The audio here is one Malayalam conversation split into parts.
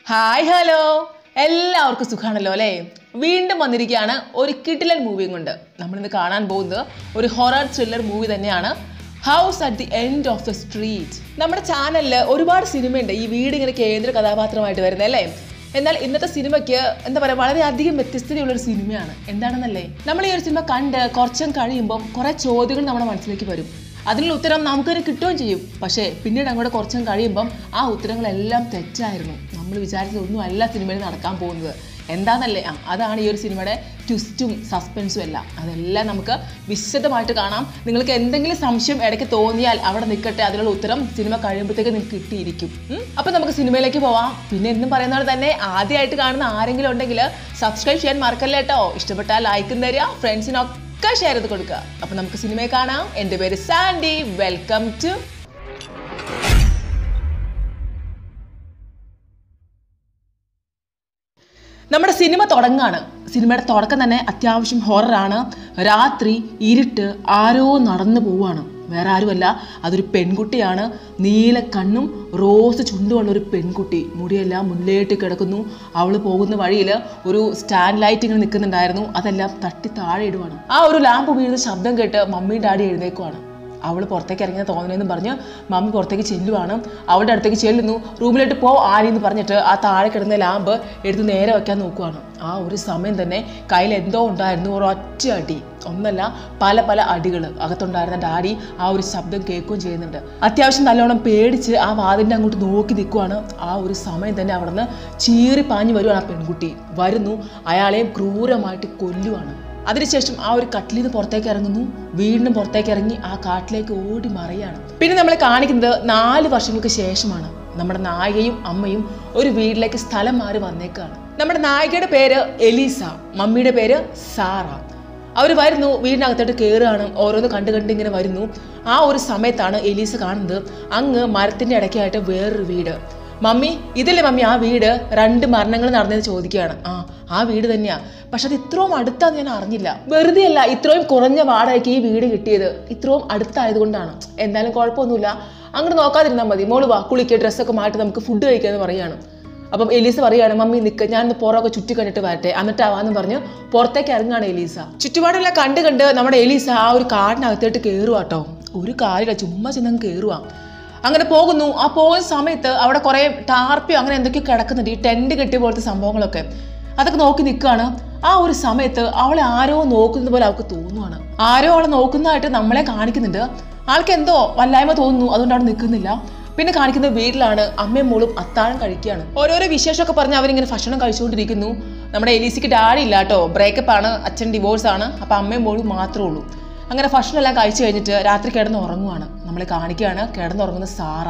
ഹായ് ഹലോ എല്ലാവർക്കും സുഖാണല്ലോ അല്ലേ വീണ്ടും വന്നിരിക്കുകയാണ് ഒരു കിടിലൻ മൂവിയും കൊണ്ട് നമ്മളിന്ന് കാണാൻ പോകുന്നത് ഒരു ഹൊറർ ത്രില്ലർ മൂവി തന്നെയാണ് house at the end of the street നമ്മുടെ ചാനലിൽ ഒരുപാട് സിനിമയുണ്ട് ഈ വീട് ഇങ്ങനെ കേന്ദ്ര കഥാപാത്രമായിട്ട് വരുന്നത് അല്ലേ എന്നാൽ ഇന്നത്തെ സിനിമയ്ക്ക് എന്താ പറയുക വളരെയധികം വ്യത്യസ്തതയുള്ള ഒരു സിനിമയാണ് എന്താണെന്നല്ലേ നമ്മൾ ഈ ഒരു സിനിമ കണ്ട് കുറച്ചും കഴിയുമ്പം കുറേ ചോദ്യങ്ങൾ നമ്മുടെ മനസ്സിലേക്ക് വരും അതിനുള്ള ഉത്തരം നമുക്കൊരു കിട്ടുകയും ചെയ്യും പക്ഷേ പിന്നീട് അങ്ങോട്ട് കുറച്ചും കഴിയുമ്പം ആ ഉത്തരങ്ങളെല്ലാം തെറ്റായിരുന്നു നമ്മൾ വിചാരിച്ചതൊന്നും അല്ല സിനിമയിൽ നടക്കാൻ പോകുന്നത് എന്താണെന്നല്ലേ ആ അതാണ് ഈ ഒരു സിനിമയുടെ ട്വിസ്റ്റും സസ്പെൻസും എല്ലാം അതെല്ലാം നമുക്ക് വിശദമായിട്ട് കാണാം നിങ്ങൾക്ക് എന്തെങ്കിലും സംശയം ഇടയ്ക്ക് തോന്നിയാൽ അവിടെ നിൽക്കട്ടെ അതിനുള്ള ഉത്തരം സിനിമ കഴിയുമ്പോഴത്തേക്ക് നിങ്ങൾക്ക് കിട്ടിയിരിക്കും ഉം? അപ്പം നമുക്ക് സിനിമയിലേക്ക് പോവാം പിന്നെ എന്നും പറയുന്ന പോലെ തന്നെ ആദ്യമായിട്ട് കാണുന്ന ആരെങ്കിലും ഉണ്ടെങ്കിൽ സബ്സ്ക്രൈബ് ചെയ്യാൻ മറക്കല്ലേ കേട്ടോ ഇഷ്ടപ്പെട്ടാൽ ലൈക്കും തരിക ഫ്രണ്ട്സിനൊക്കെ ഷെയർ ചെയ്ത് കൊടുക്കുക അപ്പം നമുക്ക് സിനിമയെ കാണാം എൻ്റെ പേര് സാൻഡി വെൽക്കം ടു നമ്മുടെ സിനിമ തുടങ്ങാണ് സിനിമയുടെ തുടക്കം തന്നെ അത്യാവശ്യം ഹൊററാണ് രാത്രി ഇരുട്ട് ആരോ നടന്നു പോവാണ് വേറെ ആരുമല്ല അതൊരു പെൺകുട്ടിയാണ് നീല കണ്ണും റോസ് ചുണ്ടുമുള്ള ഒരു പെൺകുട്ടി മുടിയെല്ലാം മുന്നിലേക്ക് കിടക്കുന്നു അവൾ പോകുന്ന വഴിയിൽ ഒരു സ്റ്റാൻഡ് ലൈറ്റ് ഇങ്ങനെ നിൽക്കുന്നുണ്ടായിരുന്നു അതെല്ലാം തട്ടി താഴെ ഇടുവാണ് ആ ഒരു ലാമ്പ് വീഴുന്ന ശബ്ദം കേട്ട് മമ്മിയും ഡാഡി എഴുന്നേക്കുവാണ് അവൾ പുറത്തേക്ക് ഇറങ്ങിയ തോന്നലെന്ന് പറഞ്ഞ് മമ്മി പുറത്തേക്ക് ചെല്ലുവാണ് അവളുടെ അടുത്തേക്ക് ചെല്ലുന്നു റൂമിലോട്ട് പോ ആരി എന്ന് പറഞ്ഞിട്ട് ആ താഴെ കിടന്ന ലാമ്പ് എടുത്ത് നേരെ വെക്കാൻ നോക്കുവാണ് ആ ഒരു സമയം തന്നെ കയ്യിൽ എന്തോ ഉണ്ടായിരുന്നു ഒരു ഒറ്റ അടി ഒന്നല്ല പല പല അടികൾ അകത്തുണ്ടായിരുന്ന ഡാഡി ആ ഒരു ശബ്ദം കേൾക്കുകയും ചെയ്യുന്നുണ്ട് അത്യാവശ്യം നല്ലോണം പേടിച്ച് ആ വാതിലിൻ്റെ അങ്ങോട്ട് നോക്കി നിൽക്കുവാണ് ആ ഒരു സമയം തന്നെ അവിടെ നിന്ന് ചീറി പാഞ്ഞു വരുവാണ് ആ പെൺകുട്ടി വരുന്നു അയാളെയും ക്രൂരമായിട്ട് കൊല്ലുവാണ് അതിനുശേഷം ആ ഒരു കട്ടിലിൽ നിന്ന് പുറത്തേക്ക് ഇറങ്ങുന്നു വീണ്ടും പുറത്തേക്ക് ഇറങ്ങി ആ കാട്ടിലേക്ക് ഓടി മറയാണ് പിന്നെ നമ്മളെ കാണിക്കുന്നത് നാല് വർഷങ്ങൾക്ക് ശേഷമാണ് നമ്മുടെ നായികയും അമ്മയും ഒരു വീട്ടിലേക്ക് സ്ഥലം മാറി വന്നേക്കാണ് നമ്മുടെ നായികയുടെ പേര് എലീസ മമ്മിയുടെ പേര് സാറ അവർ വരുന്നു വീടിനകത്തോട്ട് കയറുകയാണ് ഓരോന്ന് കണ്ട് കണ്ട് ഇങ്ങനെ വരുന്നു ആ ഒരു സമയത്താണ് എലീസ കാണുന്നത് അങ്ങ് മരത്തിൻ്റെ ഇടയ്ക്കായിട്ട് വേറൊരു വീട് മമ്മി ഇതില്ലേ മമ്മി ആ വീട് രണ്ട് മരണങ്ങൾ നടന്നത് ചോദിക്കുകയാണ് ആ ആ വീട് തന്നെയാ പക്ഷെ അത് ഇത്രയും അടുത്താന്ന് ഞാൻ അറിഞ്ഞില്ല വെറുതെ അല്ല ഇത്രയും കുറഞ്ഞ വാടകയ്ക്ക് ഈ വീട് കിട്ടിയത് ഇത്രയും അടുത്തായതുകൊണ്ടാണ് എന്തായാലും കുഴപ്പമൊന്നുമില്ല അങ്ങോട്ട് നോക്കാതിരുന്നാൽ മതി മോള് വാ കുളിക്കുക ഡ്രസ്സൊക്കെ മാറ്റി നമുക്ക് ഫുഡ് കഴിക്കാമെന്ന് പറയാണ് അപ്പം എലീസ പറയാണ് മമ്മി നിൽക്ക് ഞാനൊന്ന് പുറമൊക്കെ ചുറ്റി കണ്ടിട്ട് വരട്ടെ എന്നിട്ടാവാന്ന് പറഞ്ഞ് പുറത്തേക്ക് ഇറങ്ങുകയാണ് എലീസ ചുറ്റുപാടെല്ലാം കണ്ട് കണ്ട് നമ്മുടെ എലീസ ആ ഒരു കാടിനകത്തോട്ട് കയറുക കേട്ടോ ഒരു കാര്യമില്ല ചുമ്മാ ചെന്നങ്ങ് കയറുക അങ്ങനെ പോകുന്നു ആ പോകുന്ന സമയത്ത് അവിടെ കുറേ ടാർപ്പിയോ അങ്ങനെ എന്തൊക്കെയോ കിടക്കുന്നുണ്ട് ഈ ടെൻറ്റ് കെട്ടിയ പോലത്തെ സംഭവങ്ങളൊക്കെ അതൊക്കെ നോക്കി നിൽക്കുകയാണ് ആ ഒരു സമയത്ത് അവളെ ആരോ നോക്കുന്നത് പോലെ അവൾക്ക് തോന്നുവാണ് ആരോ അവളെ നോക്കുന്നതായിട്ട് നമ്മളെ കാണിക്കുന്നുണ്ട് ആൾക്ക് എന്തോ വല്ലായ്മ തോന്നുന്നു അതുകൊണ്ട് അവിടെ നിൽക്കുന്നില്ല പിന്നെ കാണിക്കുന്ന വീട്ടിലാണ് അമ്മയും മോളും അത്താഴം കഴിക്കുകയാണ് ഓരോരോ വിശേഷമൊക്കെ പറഞ്ഞ് അവരിങ്ങനെ ഭക്ഷണം കഴിച്ചുകൊണ്ടിരിക്കുന്നു നമ്മുടെ എലീസിക്ക് ഡാഡി ഇല്ല കേട്ടോ ബ്രേക്കപ്പ് ആണ് അച്ഛൻ ഡിവോഴ്സ് ആണ് അപ്പം അമ്മയും മോളും മാത്രമേ ഉള്ളൂ അങ്ങനെ ഭക്ഷണമെല്ലാം കഴിച്ചു കഴിഞ്ഞിട്ട് രാത്രി കിടന്ന് ഉറങ്ങുവാണ് നമ്മളെ കാണിക്കുകയാണ് കിടന്നുറങ്ങുന്ന സാറ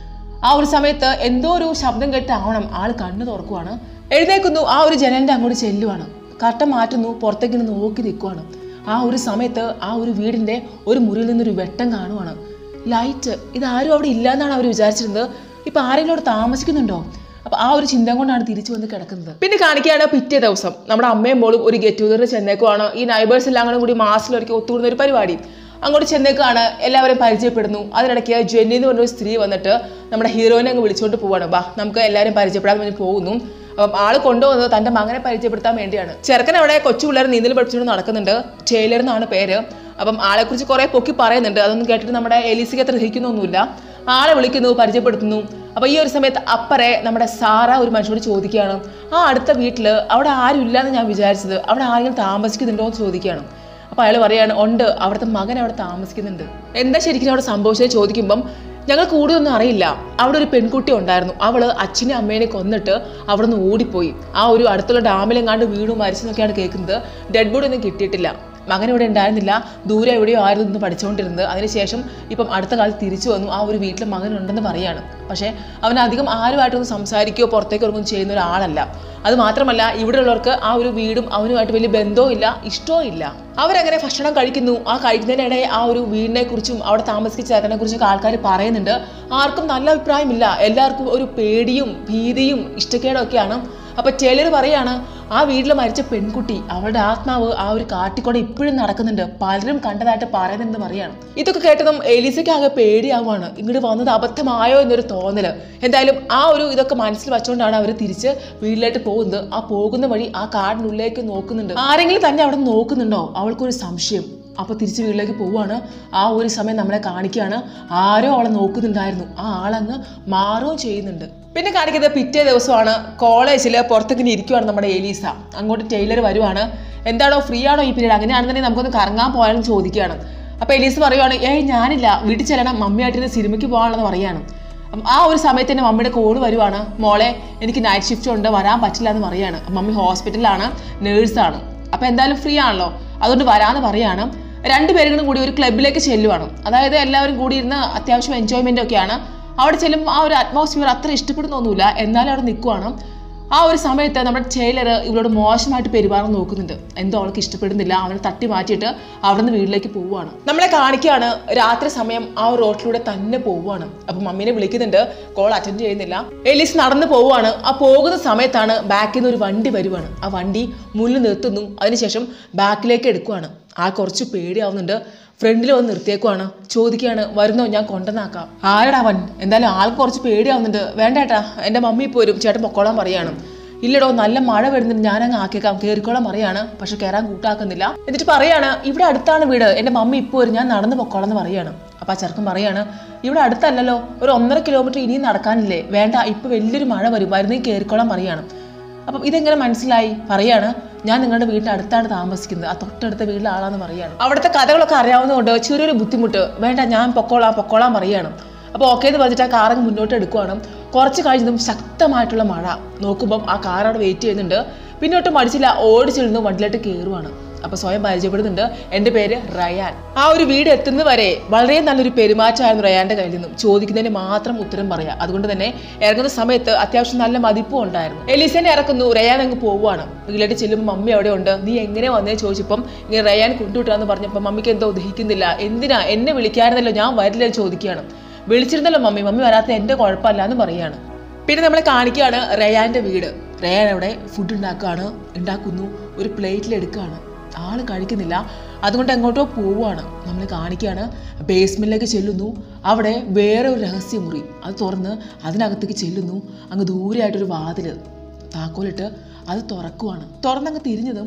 ആ ഒരു സമയത്ത് എന്തോ ഒരു ശബ്ദം കേട്ടാവണം ആൾ കണ്ണു തുറക്കുവാണ് എഴുന്നേക്കുന്നു ആ ഒരു ജനലിൻ്റെ അങ്ങോട്ട് ചെല്ലുവാണ് കട്ട മാറ്റുന്നു പുറത്തേക്ക് ഇങ്ങനെ നോക്കി നിൽക്കുവാണ് ആ ഒരു സമയത്ത് ആ ഒരു വീടിൻ്റെ ഒരു മുറിയിൽ നിന്നൊരു വെട്ടം കാണുവാണ് ലൈറ്റ് ഇതാരും അവിടെ ഇല്ല എന്നാണ് അവർ വിചാരിച്ചിരുന്നത് ഇപ്പം ആരെങ്കിലും അവിടെ താമസിക്കുന്നുണ്ടോ അപ്പൊ ആ ഒരു ചിന്ത കൊണ്ടാണ് തിരിച്ചു വന്ന് കിടക്കുന്നത് പിന്നെ കാണിക്കുകയാണ് പിറ്റേ ദിവസം നമ്മുടെ അമ്മയും മോളും ഒരു ഗെറ്റ് ടുഗദർ ചെന്നേക്കുവാണ് ഈ നൈബേഴ്സ് എല്ലാം കൂടെ കൂടി മാസത്തിലൊരിക്കൽ ഒത്തുകൂടുന്ന ഒരു പരിപാടി അങ്ങോട്ട് ചെന്നേക്കാണ് എല്ലാവരെയും പരിചയപ്പെടുന്നു അതിനിടയ്ക്ക് ജെന്നി എന്ന് പറഞ്ഞൊരു സ്ത്രീ വന്നിട്ട് നമ്മുടെ ഹീറോയിനെ അങ്ങ് വിളിച്ചുകൊണ്ട് പോവാണ് ബാ നമുക്ക് എല്ലാവരും പരിചയപ്പെടാൻ വേണ്ടി പോകുന്നു അപ്പം ആള് കൊണ്ടുവന്നത് തന്റെ മകനെ പരിചയപ്പെടുത്താൻ വേണ്ടിയാണ് ചെറുക്കൻ അവിടെ കൊച്ചു പിള്ളേർ നീന്തൽ പഠിച്ചുകൊണ്ട് നടക്കുന്നുണ്ട് ടൈലർ എന്നാണ് പേര് അപ്പം ആളെക്കുറിച്ച് കുറേ പൊക്കി പറയുന്നുണ്ട് അതൊന്നും കേട്ടിട്ട് നമ്മുടെ എലീസിക്ക് അത്ര ഗ്രഹിക്കുന്നൊന്നുമില്ല ആളെ വിളിക്കുന്നു പരിചയപ്പെടുത്തുന്നു അപ്പോൾ ഈ ഒരു സമയത്ത് അപ്പറെ നമ്മുടെ സാറ ഒരു മനുഷ്യനോട് ചോദിക്കുകയാണ് ആ അടുത്ത വീട്ടിൽ അവിടെ ആരും ഇല്ലാന്ന് ഞാൻ വിചാരിച്ചത് അവിടെ ആരെങ്കിലും താമസിക്കുന്നുണ്ടോ എന്ന് ചോദിക്കുകയാണ് അപ്പോൾ അയാൾ പറയാണ് ഉണ്ട് അവിടുത്തെ മകൻ അവിടെ താമസിക്കുന്നുണ്ട് എന്താ ശരിക്കും അവിടെ സംഭവിച്ചത് ചോദിക്കുമ്പം ഞങ്ങൾ കൂടുതലൊന്നും അറിയില്ല അവിടെ ഒരു പെൺകുട്ടി ഉണ്ടായിരുന്നു അവള് അച്ഛനെ അമ്മേനെ കൊന്നിട്ട് അവിടെ നിന്ന് ഓടിപ്പോയി ആ ഒരു അടുത്തുള്ള ഡാമിലെങ്ങാണ്ട് വീണു മരിച്ചെന്നൊക്കെയാണ് കേൾക്കുന്നത് ഡെഡ് ബോഡി ഒന്നും കിട്ടിയിട്ടില്ല മകൻ ഇവിടെ ഉണ്ടായിരുന്നില്ല ദൂരെ എവിടെയോ ആയിരുന്നു നിന്ന് പഠിച്ചുകൊണ്ടിരുന്നത് അതിനുശേഷം ഇപ്പം അടുത്ത കാലത്ത് തിരിച്ചു വന്നു ആ ഒരു വീട്ടിൽ മകനുണ്ടെന്ന് പറയാണ് പക്ഷേ അവൻ അധികം ആരുമായിട്ടൊന്നും സംസാരിക്കുകയോ പുറത്തേക്ക് ഇറങ്ങുകയോ ചെയ്യുന്ന ഒരാളല്ല അത് മാത്രമല്ല ഇവിടെയുള്ളവർക്ക് ആ ഒരു വീടും അവനുമായിട്ട് വലിയ ബന്ധവും ഇല്ല ഇഷ്ടവും ഇല്ല അവരങ്ങനെ ഭക്ഷണം കഴിക്കുന്നു ആ കഴിക്കുന്നതിനിടെ ആ ഒരു വീടിനെ കുറിച്ചും അവിടെ താമസിച്ച ചേട്ടനെ കുറിച്ചൊക്കെ ആൾക്കാർ പറയുന്നുണ്ട് ആർക്കും നല്ല അഭിപ്രായമില്ല എല്ലാവർക്കും ഒരു പേടിയും ഭീതിയും ഇഷ്ടക്കേടും ഒക്കെയാണ് അപ്പൊ ചിലർ പറയാണ് ആ വീട്ടിൽ മരിച്ച പെൺകുട്ടി അവളുടെ ആത്മാവ് ആ ഒരു കാട്ടിക്കൂടെ ഇപ്പോഴും നടക്കുന്നുണ്ട് പലരും കണ്ടതായിട്ട് പറയുന്നുണ്ടെന്ന് പറയാണ് ഇതൊക്കെ കേട്ടതും എലീസയ്ക്ക് ആകെ പേടിയാവുകയാണ് ഇങ്ങോട്ട് വന്നത് അബദ്ധമായോ എന്നൊരു തോന്നല് എന്തായാലും ആ ഒരു ഇതൊക്കെ മനസ്സിൽ വെച്ചുകൊണ്ടാണ് അവർ തിരിച്ച് വീട്ടിലേക്ക് പോകുന്നത് ആ പോകുന്ന വഴി ആ കാടിനുള്ളിലേക്ക് നോക്കുന്നുണ്ട് ആരെങ്കിലും തന്നെ അവിടെ നോക്കുന്നുണ്ടോ അവൾക്കൊരു സംശയം അപ്പോൾ തിരിച്ച് വീട്ടിലേക്ക് പോവുകയാണ് ആ ഒരു സമയം നമ്മളെ കാണിക്കുകയാണ് ആരോ അവളെ നോക്കുന്നുണ്ടായിരുന്നു ആ ആളങ്ങ് മാറുകയും ചെയ്യുന്നുണ്ട് പിന്നെ കാണിക്കുന്നത് പിറ്റേ ദിവസമാണ് കോളേജിൽ പുറത്തേക്ക് ഇരിക്കുവാണ് നമ്മുടെ എലീസ അങ്ങോട്ട് ടൈലർ വരുവാണ് എന്താണോ ഫ്രീ ആണോ ഈ പീരീഡ് അങ്ങനെയാണെന്നുണ്ടെങ്കിൽ നമുക്കൊന്ന് കറങ്ങാൻ പോയാലും ചോദിക്കുകയാണ് അപ്പോൾ എലീസ പറയുവാണ് ഏയ് ഞാനില്ല വീട്ടിൽ ചെല്ലണം മമ്മിയായിട്ട് സിനിമയ്ക്ക് പോകാനുള്ളത് പറയാണ് അപ്പം ആ ഒരു സമയത്ത് തന്നെ മമ്മിയുടെ കോള് വരുവാണ് മോളെ എനിക്ക് നൈറ്റ് ഷിഫ്റ്റ് ഉണ്ട് വരാൻ പറ്റില്ല എന്ന് പറയാണ് മമ്മി ഹോസ്പിറ്റലിലാണ് നേഴ്സാണ് അപ്പോൾ എന്തായാലും ഫ്രീ ആണല്ലോ അതുകൊണ്ട് വരാമെന്ന് പറയാണ് രണ്ടുപേരും കൂടി ഒരു ക്ലബിലേക്ക് ചെല്ലുവാണ് അതായത് എല്ലാവരും കൂടി ഇരുന്ന് അത്യാവശ്യം എൻജോയ്മെൻ്റ് ഒക്കെയാണ് അവിടെ ചെല്ലുമ്പോൾ ആ ഒരു അറ്റ്മോസ്ഫിയർ അത്ര ഇഷ്ടപ്പെടുന്നൊന്നുമില്ല എന്നാലും അവിടെ നിൽക്കുവാണ് ആ ഒരു സമയത്ത് നമ്മുടെ ടൈലർ ഇവളോട് മോശമായിട്ട് പെരുമാറാൻ നോക്കുന്നുണ്ട് എന്തോ അവൾക്ക് ഇഷ്ടപ്പെടുന്നില്ല അവനെ തട്ടി മാറ്റിയിട്ട് അവിടെ നിന്ന് വീട്ടിലേക്ക് പോവുകയാണ് നമ്മളെ കാണിക്കുകയാണ് രാത്രി സമയം ആ ഒരു റോട്ടിലൂടെ തന്നെ പോവുകയാണ് അപ്പൊ മമ്മീനെ വിളിക്കുന്നുണ്ട് കോൾ അറ്റൻഡ് ചെയ്യുന്നില്ല എലീസ് നടന്നു പോവുകയാണ് ആ പോകുന്ന സമയത്താണ് ബാക്കിൽ നിന്ന് ഒരു വണ്ടി വരുവാണ് ആ വണ്ടി മുന്നിൽ നിർത്തുന്നു അതിനുശേഷം ബാക്കിലേക്ക് എടുക്കുവാണ് ആ കുറച്ച് പേടിയാവുന്നുണ്ട് ഫ്രണ്ടിൽ വന്ന് നിർത്തിയേക്കുവാണ് ചോദിക്കുകയാണ് വരുന്നോ ഞാൻ കൊണ്ടുവന്നാക്കാം ആരടാ അവൻ എന്തായാലും ആൾക്ക് കുറച്ച് പേടിയാവുന്നുണ്ട് വേണ്ട ഏട്ടാ എൻ്റെ മമ്മി ഇപ്പോൾ വരും ചേട്ടൻ പൊക്കോളാൻ പറയാണ് ഇല്ലടോ നല്ല മഴ വരുന്നുണ്ട് ഞാൻ അങ്ങ് ആക്കിയേക്കാം കയറിക്കോളാൻ പറയാണ് പക്ഷെ കയറാൻ കൂട്ടാക്കുന്നില്ല എന്നിട്ട് പറയാണ് ഇവിടെ അടുത്താണ് വീട് എൻ്റെ മമ്മി ഇപ്പോൾ വരും ഞാൻ നടന്നു പൊക്കോളാം എന്ന് പറയാണ് അപ്പോൾ ആ ചെറുക്കൻ പറയാണ് ഇവിടെ അടുത്തല്ലല്ലോ ഒരു ഒന്നര കിലോമീറ്റർ ഇനിയും നടക്കാനില്ലേ വേണ്ട ഇപ്പോൾ വലിയൊരു മഴ വരും വരുന്നെങ്കിൽ കയറിക്കോളാൻ പറയാണ് അപ്പം ഇതെങ്ങനെ മനസ്സിലായി പറയാണ് ഞാൻ നിങ്ങളുടെ വീടിന്റെ അടുത്താണ് താമസിക്കുന്നത് ആ തൊട്ടടുത്ത വീട്ടിലെ ആളാന്ന് പറയാണ് അവിടുത്തെ കഥകളൊക്കെ അറിയാവുന്നതുകൊണ്ട് ചെറിയൊരു ബുദ്ധിമുട്ട് വേണ്ട ഞാൻ പൊക്കോളാം പൊക്കോളാൻ പറയാണ് അപ്പോൾ ഓക്കെ എന്ന് പറഞ്ഞിട്ട് ആ കാറങ്ങ് മുന്നോട്ട് എടുക്കുവാണ് കുറച്ച് കഴിഞ്ഞതും ശക്തമായിട്ടുള്ള മഴ നോക്കുമ്പം ആ കാർ അവിടെ വെയിറ്റ് ചെയ്യുന്നുണ്ട് പിന്നോട്ട് മടിച്ചില്ല ഓടിച്ചിരുന്നു വണ്ടിയിലോട്ട് കയറുവാണ് അപ്പൊ സ്വയം പരിചയപ്പെടുന്നുണ്ട് എൻ്റെ പേര് റയാൻ ആ ഒരു വീട് എത്തുന്നത് വരെ വളരെ നല്ലൊരു പെരുമാറ്റമായിരുന്നു റയാന്റെ കയ്യിൽ നിന്നും ചോദിക്കുന്നതിന് മാത്രം ഉത്തരം പറയാം അതുകൊണ്ട് തന്നെ ഇറങ്ങുന്ന സമയത്ത് അത്യാവശ്യം നല്ല മതിപ്പും ഉണ്ടായിരുന്നു എലീസനെ ഇറക്കുന്നു റയാൻ അങ്ങ് പോവുകയാണ് വീട്ടിലേക്ക് ചെല്ലുമ്പോൾ മമ്മി അവിടെ ഉണ്ട് നീ എങ്ങനെ വന്നേ ചോദിച്ചപ്പം ഇങ്ങനെ റയാൻ കൊണ്ടുവിട്ടാന്ന് പറഞ്ഞപ്പോൾ മമ്മിക്ക് എന്തോ ദഹിക്കുന്നില്ല എന്തിനാ എന്നെ വിളിക്കാറുന്നല്ലോ ഞാൻ വരില്ല എന്ന് ചോദിക്കുകയാണ് വിളിച്ചിരുന്നല്ലോ മമ്മി മമ്മി വരാത്ത എൻ്റെ കുഴപ്പമില്ല എന്ന് പറയാണ് പിന്നെ നമ്മളെ കാണിക്കുകയാണ് റയാന്റെ വീട് റയാൻ അവിടെ ഫുഡ് ഉണ്ടാക്കുകയാണ് ഉണ്ടാക്കുന്നു ഒരു പ്ലേറ്റിൽ എടുക്കുകയാണ് ആള് കഴിക്കുന്നില്ല അതുകൊണ്ട് എങ്ങോട്ടോ പോവുകയാണ് നമ്മൾ കാണിക്കുകയാണ് ബേസ്മെന്റിലേക്ക് ചെല്ലുന്നു അവിടെ വേറെ ഒരു രഹസ്യമുറി അത് തുറന്ന് അതിനകത്തേക്ക് ചെല്ലുന്നു അങ്ങ് ദൂരെയായിട്ടൊരു വാതില് താക്കോലിട്ട് അത് തുറക്കുവാണ് തുറന്നങ്ങ് തിരിഞ്ഞതും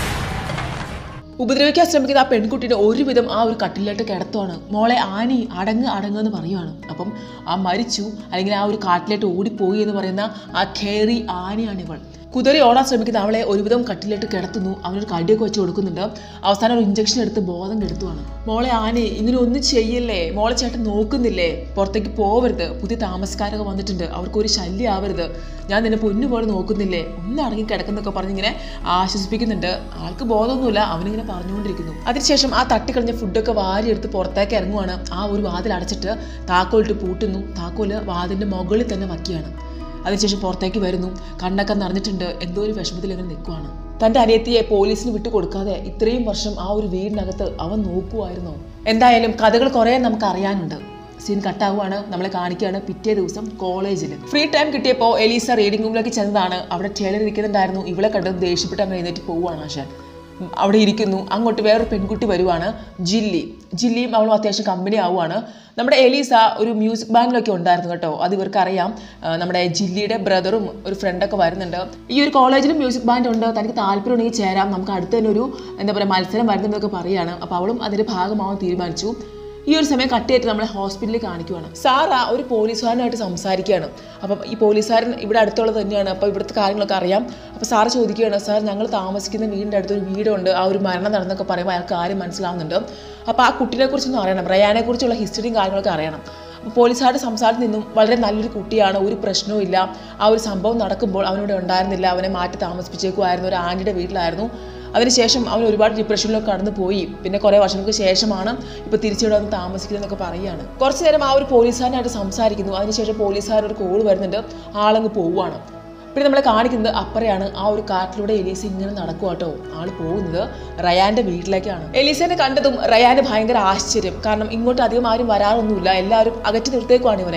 ഉപദ്രവിക്കാൻ ശ്രമിക്കുന്ന ആ പെൺകുട്ടിയുടെ ഒരുവിധം ആ ഒരു കട്ടിലോട്ട് കിടത്തുവാണ് മോളെ ആനി അടങ്ങ് അടങ്ങ് എന്ന് പറയുവാണ് അപ്പം ആ മരിച്ചു അല്ലെങ്കിൽ ആ ഒരു കാട്ടിലോട്ട് ഓടിപ്പോയി എന്ന് പറയുന്ന ആ ഖേറി ആനയാണ് ഇവൾ കുതിരി ഓടാൻ ശ്രമിക്കുന്ന അവളെ ഒരുവിധം കട്ടിലിട്ട് കിടത്തുന്നു അവനൊരു കടിയൊക്കെ വെച്ച് കൊടുക്കുന്നുണ്ട് അവസാനം ഒരു ഇഞ്ചക്ഷൻ എടുത്ത് ബോധം കെടുത്തുവാണ് മോളെ ആനി ഇങ്ങനെ ഒന്നും ചെയ്യില്ലേ മോളെ ചേട്ടൻ നോക്കുന്നില്ലേ പുറത്തേക്ക് പോവരുത് പുതിയ താമസക്കാരൊക്കെ വന്നിട്ടുണ്ട് അവർക്കൊരു ശല്യം ആവരുത് ഞാൻ നിന്നെ പൊന്നു പോലെ നോക്കുന്നില്ലേ ഒന്ന് അടങ്ങി കിടക്കുന്നൊക്കെ പറഞ്ഞിങ്ങനെ ആശ്വസിപ്പിക്കുന്നുണ്ട് ആൾക്ക് ബോധമൊന്നുമില്ല അവനിങ്ങനെ പറഞ്ഞുകൊണ്ടിരിക്കുന്നു അതിനുശേഷം ആ തട്ടിക്കളഞ്ഞ ഫുഡൊക്കെ വാരിയെടുത്ത് പുറത്തേക്ക് ഇറങ്ങുവാണ് ആ ഒരു വാതിൽ അടച്ചിട്ട് താക്കോലിട്ട് പൂട്ടുന്നു താക്കോല് വാതിലിന്റെ മുകളിൽ തന്നെ വയ്ക്കുകയാണ് അതിനുശേഷം പുറത്തേക്ക് വരുന്നു കണ്ണൊക്കെ നിറഞ്ഞിട്ടുണ്ട് എന്തോ ഒരു വിഷമത്തിൽ ഇങ്ങനെ നിൽക്കുവാണ് തന്റെ അനിയത്തിയെ പോലീസിന് വിട്ടു കൊടുക്കാതെ ഇത്രയും വർഷം ആ ഒരു വീടിനകത്ത് അവൻ നോക്കുമായിരുന്നോ എന്തായാലും കഥകൾ കുറേ നമുക്ക് അറിയാനുണ്ട് സീൻ കട്ടാവുകയാണ് നമ്മളെ കാണിക്കുകയാണ് പിറ്റേ ദിവസം കോളേജിൽ ഫ്രീ ടൈം കിട്ടിയപ്പോൾ എലീസ റീഡിംഗ് റൂമിലേക്ക് ചെന്നതാണ് അവിടെ ടേലർ ഇരിക്കുന്നുണ്ടായിരുന്നു ഇവളെ കണ്ടത് ദേഷ്യപ്പെട്ട് അങ്ങ് എഴുന്നേറ്റ് പോവുകയാണ് ആശാൻ ഉം, അവിടെ ഇരിക്കുന്നു അങ്ങോട്ട് വേറൊരു പെൺകുട്ടി വരുവാണ് ജില്ലി ജില്ലിയും അവളും അത്യാവശ്യം കമ്പനി ആവുകയാണ് നമ്മുടെ എലീസ ഒരു മ്യൂസിക് ബാൻഡിലൊക്കെ ഉണ്ടായിരുന്നു കേട്ടോ അത് ഇവർക്ക് അറിയാം ആ, നമ്മുടെ ജില്ലിയുടെ ബ്രദറും ഒരു ഫ്രണ്ടൊക്കെ വരുന്നുണ്ട് ഈ ഒരു കോളേജിലും മ്യൂസിക് ബാൻഡ് ഉണ്ട് തനിക്ക് താല്പര്യം ഉണ്ടെങ്കിൽ ചേരാം നമുക്ക് അടുത്ത് തന്നെ ഒരു എന്താ പറയുക മത്സരം വരുന്നതെന്നൊക്കെ പറയാണ് അപ്പോൾ അവളും അതിൻ്റെ ഭാഗമാവാൻ തീരുമാനിച്ചു ഈ ഒരു സമയം കട്ടിയായിട്ട് നമ്മളെ ഹോസ്പിറ്റലിൽ കാണിക്കുവാണ് സാറ ഒരു പോലീസുകാരനായിട്ട് സംസാരിക്കുകയാണ് അപ്പം ഈ പോലീസുകാരൻ ഇവിടെ അടുത്തുള്ളത് തന്നെയാണ് അപ്പോൾ ഇവിടുത്തെ കാര്യങ്ങളൊക്കെ അറിയാം അപ്പോൾ സാറ് ചോദിക്കുകയാണ് സാർ ഞങ്ങൾ താമസിക്കുന്ന വീടിൻ്റെ അടുത്തൊരു വീടുണ്ട് ആ ഒരു മരണം നടന്നൊക്കെ പറയുമ്പോൾ അയാൾക്ക് കാര്യം മനസ്സിലാവുന്നുണ്ട് അപ്പോൾ ആ കുട്ടീനെ കുറിച്ചൊന്നും അറിയണം റയാനെ കുറിച്ചുള്ള ഹിസ്റ്ററിയും കാര്യങ്ങളൊക്കെ അറിയണം അപ്പോൾ പോലീസുകാരുടെ സംസാരത്തിൽ നിന്നും വളരെ നല്ലൊരു കുട്ടിയാണ് ഒരു പ്രശ്നവും ഇല്ല ആ ഒരു സംഭവം നടക്കുമ്പോൾ അവനിവിടെ ഉണ്ടായിരുന്നില്ല അവനെ മാറ്റി താമസിപ്പിച്ചേക്കുമായിരുന്നു ഒരു ആൻറ്റിയുടെ വീട്ടിലായിരുന്നു അതിനുശേഷം അവൻ ഒരുപാട് ഡിപ്രഷനിലൊക്കെ കടന്നു പോയി പിന്നെ കുറേ വർഷങ്ങൾക്ക് ശേഷമാണ് ഇപ്പോൾ തിരിച്ചിവിടെ വന്ന് താമസിക്കുന്നതെന്നൊക്കെ പറയുകയാണ് കുറച്ച് നേരം ആ ഒരു പോലീസുകാരനായിട്ട് സംസാരിക്കുന്നു അതിനുശേഷം പോലീസുകാർ ഒരു കോൾ വരുന്നുണ്ട് ആളങ്ങ് പോവുകയാണ് പിന്നെ നമ്മളെ കാണിക്കുന്നത് അപ്പറയാണ് ആ ഒരു കാട്ടിലൂടെ എലീസ ഇങ്ങനെ നടക്കുക കേട്ടോ ആള് പോകുന്നത് റയാന്റെ വീട്ടിലേക്കാണ് എലീസനെ കണ്ടതും റയാന് ഭയങ്കര ആശ്ചര്യം കാരണം ഇങ്ങോട്ട് അധികം ആരും വരാറൊന്നുമില്ല എല്ലാവരും അകറ്റി നിർത്തേക്കുവാണ് ഇവനെ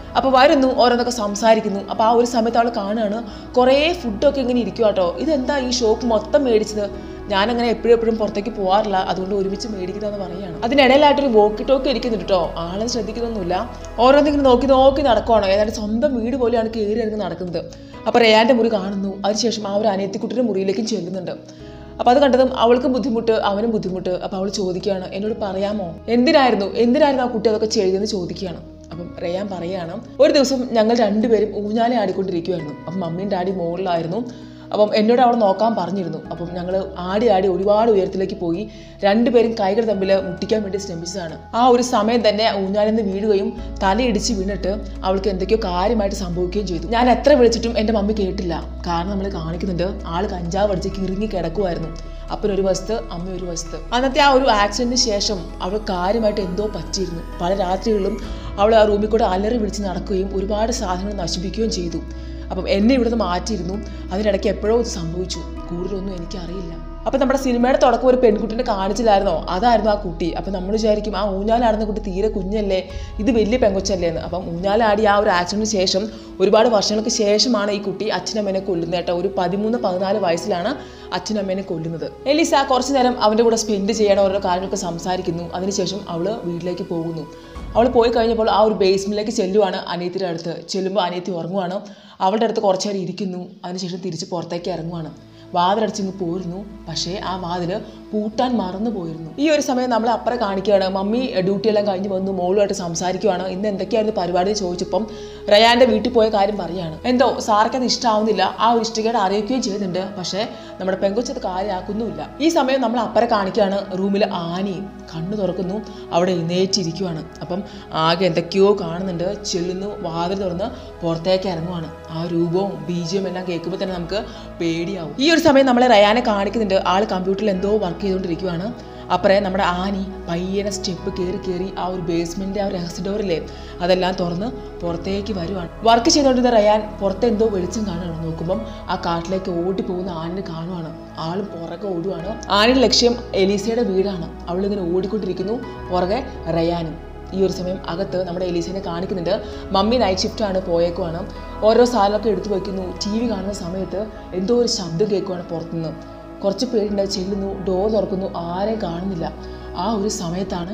അപ്പോൾ വരുന്നു ഓരോന്നൊക്കെ സംസാരിക്കുന്നു അപ്പോൾ ആ ഒരു സമയത്ത് അവൾ കാണുകയാണ് കുറേ ഫുഡൊക്കെ ഇങ്ങനെ ഇരിക്കുക കേട്ടോ ഇതെന്താ ഈ ഷോപ്പ് മൊത്തം മേടിച്ചത് ഞാനങ്ങനെ എപ്പോഴും എപ്പോഴും പുറത്തേക്ക് പോകാറില്ല അതുകൊണ്ട് ഒരുമിച്ച് മേടിക്കുന്നതെന്ന് പറയുകയാണ് അതിനിടയിലായിട്ടൊരു വോക്കി ടോക്കി ഇരിക്കുന്നുണ്ട് കേട്ടോ ആളെ ശ്രദ്ധിക്കുന്നൊന്നുമില്ല ഓരോന്നിങ്ങനെ നോക്കി നോക്കി നടക്കുവാണോ ഏതാണ്ട് സ്വന്തം വീട് പോലെയാണ് കയറി ഇറങ്ങി നടക്കുന്നത് അപ്പോൾ റേയാൻ്റെ മുറി കാണുന്നു അതിനുശേഷം ആ ഒരു അനിയത്തിക്കുട്ടിയുടെ മുറിയിലേക്കും ചെല്ലുന്നുണ്ട് അപ്പോൾ അത് കണ്ടതും അവൾക്കും ബുദ്ധിമുട്ട് അവനും ബുദ്ധിമുട്ട് അപ്പോൾ അവൾ ചോദിക്കുകയാണ് എന്നോട് പറയാമോ എന്തിനായിരുന്നു എന്തിനായിരുന്നു ആ കുട്ടി അതൊക്കെ ചെയ്തതെന്ന് ചോദിക്കുകയാണ് അപ്പം റയാൻ പറയാണ് ഒരു ദിവസം ഞങ്ങൾ രണ്ടുപേരും ഊഞ്ഞാലെ ആടിക്കൊണ്ടിരിക്കുമായിരുന്നു അപ്പം മമ്മിയും ഡാഡി മുകളിലായിരുന്നു അപ്പം എന്നോട് അവൾ നോക്കാൻ പറഞ്ഞിരുന്നു അപ്പം ഞങ്ങൾ ആടി ആടി ഒരുപാട് ഉയരത്തിലേക്ക് പോയി രണ്ടുപേരും കൈകൾ തമ്മിൽ മുട്ടിക്കാൻ വേണ്ടി ശ്രമിച്ചതാണ് ആ ഒരു സമയം തന്നെ ഊഞ്ഞാലിൽ നിന്ന് വീഴുകയും തലയിടിച്ച് വീണിട്ട് അവൾക്ക് എന്തൊക്കെയോ കാര്യമായിട്ട് സംഭവിക്കുകയും ചെയ്തു ഞാൻ എത്ര വിളിച്ചിട്ടും എൻ്റെ മമ്മി കേട്ടില്ല കാരണം നമ്മൾ കാണിക്കുന്നുണ്ട് ആൾ കഞ്ചാവ് അടിച്ച് കിറുങ്ങി കിടക്കുമായിരുന്നു അപ്പൻ ഒരു വശത്ത് അമ്മ ഒരു വശത്ത് അന്നത്തെ ആ ഒരു ആക്സിഡന്റിന് ശേഷം അവൾ കാര്യമായിട്ട് എന്തോ പറ്റിയിരുന്നു പല രാത്രികളിലും അവൾ ആ റൂമിൽ കൂടെ അലറി വിളിച്ച് നടക്കുകയും ഒരുപാട് സാധനങ്ങൾ നശിപ്പിക്കുകയും ചെയ്തു അപ്പം എന്നെ ഇവിടുന്ന് മാറ്റിയിരുന്നു അതിനിടയ്ക്ക് എപ്പോഴോ ഇത് സംഭവിച്ചു കൂടുതലൊന്നും എനിക്കറിയില്ല അപ്പം നമ്മുടെ സിനിമയുടെ തുടക്കം ഒരു പെൺകുട്ടിനെ കാണിച്ചില്ലായിരുന്നോ അതായിരുന്നു ആ കുട്ടി അപ്പം നമ്മൾ വിചാരിക്കും ആ ഊഞ്ഞാലാടുന്ന കുട്ടി തീരെ കുഞ്ഞല്ലേ ഇത് വലിയ പെങ്കൊച്ചല്ലേ എന്ന് അപ്പം ഊഞ്ഞാലാടി ആ ഒരു ആക്സിഡന്റിന് ശേഷം ഒരുപാട് വർഷങ്ങൾക്ക് ശേഷമാണ് ഈ കുട്ടി അച്ഛനമ്മേനെ കൊല്ലുന്നത് കേട്ടോ ഒരു പതിമൂന്ന് പതിനാല് വയസ്സിലാണ് അച്ഛനമ്മേനെ കൊല്ലുന്നത് എലിസ കുറച്ച് നേരം അവൻ്റെ കൂടെ സ്പെൻഡ് ചെയ്യണം ഓരോ കാര്യങ്ങളൊക്കെ സംസാരിക്കുന്നു അതിനുശേഷം അവൾ വീട്ടിലേക്ക് പോകുന്നു അവൾ പോയി കഴിഞ്ഞപ്പോൾ ആ ഒരു ബേസ്മെന്റിലേക്ക് ചെല്ലുവാണ് അനിയത്തിയുടെ അടുത്ത് ചെല്ലുമ്പോൾ അനിയത്തി ഉറങ്ങുവാണ് അവളുടെ അടുത്ത് കുറച്ച് നേരം ഇരിക്കുന്നു അതിനുശേഷം തിരിച്ച് പുറത്തേക്ക് ഇറങ്ങുവാണ് വാതിലടച്ചിങ്ങ് പോരുന്നു പക്ഷേ ആ വാതില് പൂട്ടാൻ മറന്നു പോയിരുന്നു ഈ ഒരു സമയം നമ്മൾ അപ്പുറം കാണിക്കുകയാണ് മമ്മി ഡ്യൂട്ടി എല്ലാം കഴിഞ്ഞ് വന്നു മോളുമായിട്ട് സംസാരിക്കുവാണ് ഇന്ന് എന്തൊക്കെയായിരുന്നു പരിപാടി എന്ന് ചോദിച്ചപ്പം റയാന്റെ വീട്ടിൽ പോയ കാര്യം പറയാണ് എന്തോ സാർക്ക് അത് ഇഷ്ടമാവുന്നില്ല ആ ഒരു ഇഷ്ടക്കേട് അറിയിക്കുകയും ചെയ്യുന്നുണ്ട് പക്ഷേ നമ്മുടെ പെങ്കൊച്ചത് കാര്യമാക്കുന്നുമില്ല ഈ സമയം നമ്മൾ അപ്പുറം കാണിക്കുകയാണ് റൂമിൽ ആനയും കണ്ണു തുറക്കുന്നു അവിടെ എഴുന്നേറ്റിരിക്കുവാണ് അപ്പം ആകെ എന്തൊക്കെയോ കാണുന്നുണ്ട് ചെല്ലുന്നു വാതിൽ തുറന്ന് പുറത്തേക്ക് ഇറങ്ങുവാണ് ആ രൂപവും ബീജവും എല്ലാം കേൾക്കുമ്പോൾ തന്നെ നമുക്ക് പേടിയാവും ഈ ഒരു സമയം നമ്മളെ റയാനെ കാണിക്കുന്നുണ്ട് ആൾ കമ്പ്യൂട്ടറിൽ എന്തോ വർക്ക് ചെയ്തുകൊണ്ടിരിക്കുവാണ് അപ്പറേ നമ്മുടെ ആനി പയ്യനെ സ്റ്റെപ്പ് കയറി കയറി ആ ഒരു ബേസ്മെന്റ് ആ ഒരു രഹസ്യ ഡോറില്ലേ അതെല്ലാം തുറന്ന് പുറത്തേക്ക് വരുവാണ് വർക്ക് ചെയ്തുകൊണ്ടിരുന്ന റയാൻ പുറത്ത് എന്തോ വെളിച്ചം കാണുകയാണ് നോക്കുമ്പം ആ കാട്ടിലേക്ക് ഓടി പോകുന്ന ആനിനെ കാണുവാണ് ആളും പുറകെ ഓടുവാണ് ആനിയുടെ ലക്ഷ്യം എലീസയുടെ വീടാണ് അവളിങ്ങനെ ഓടിക്കൊണ്ടിരിക്കുന്നു പുറകെ റയാനും ഈ ഒരു സമയം അകത്ത് നമ്മുടെ എലീസിനെ കാണിക്കുന്നുണ്ട് മമ്മി നൈറ്റ് ഷിഫ്റ്റ് ആണ് പോയേക്കുവാണ് ഓരോ സാധനമൊക്കെ എടുത്തു വയ്ക്കുന്നു ടി വി കാണുന്ന സമയത്ത് എന്തോ ഒരു ശബ്ദം കേൾക്കുവാണ് പുറത്തുനിന്ന് കുറച്ച് പേരുണ്ട് ചെല്ലുന്നു ഡോർ തുറക്കുന്നു ആരെയും കാണുന്നില്ല ആ ഒരു സമയത്താണ്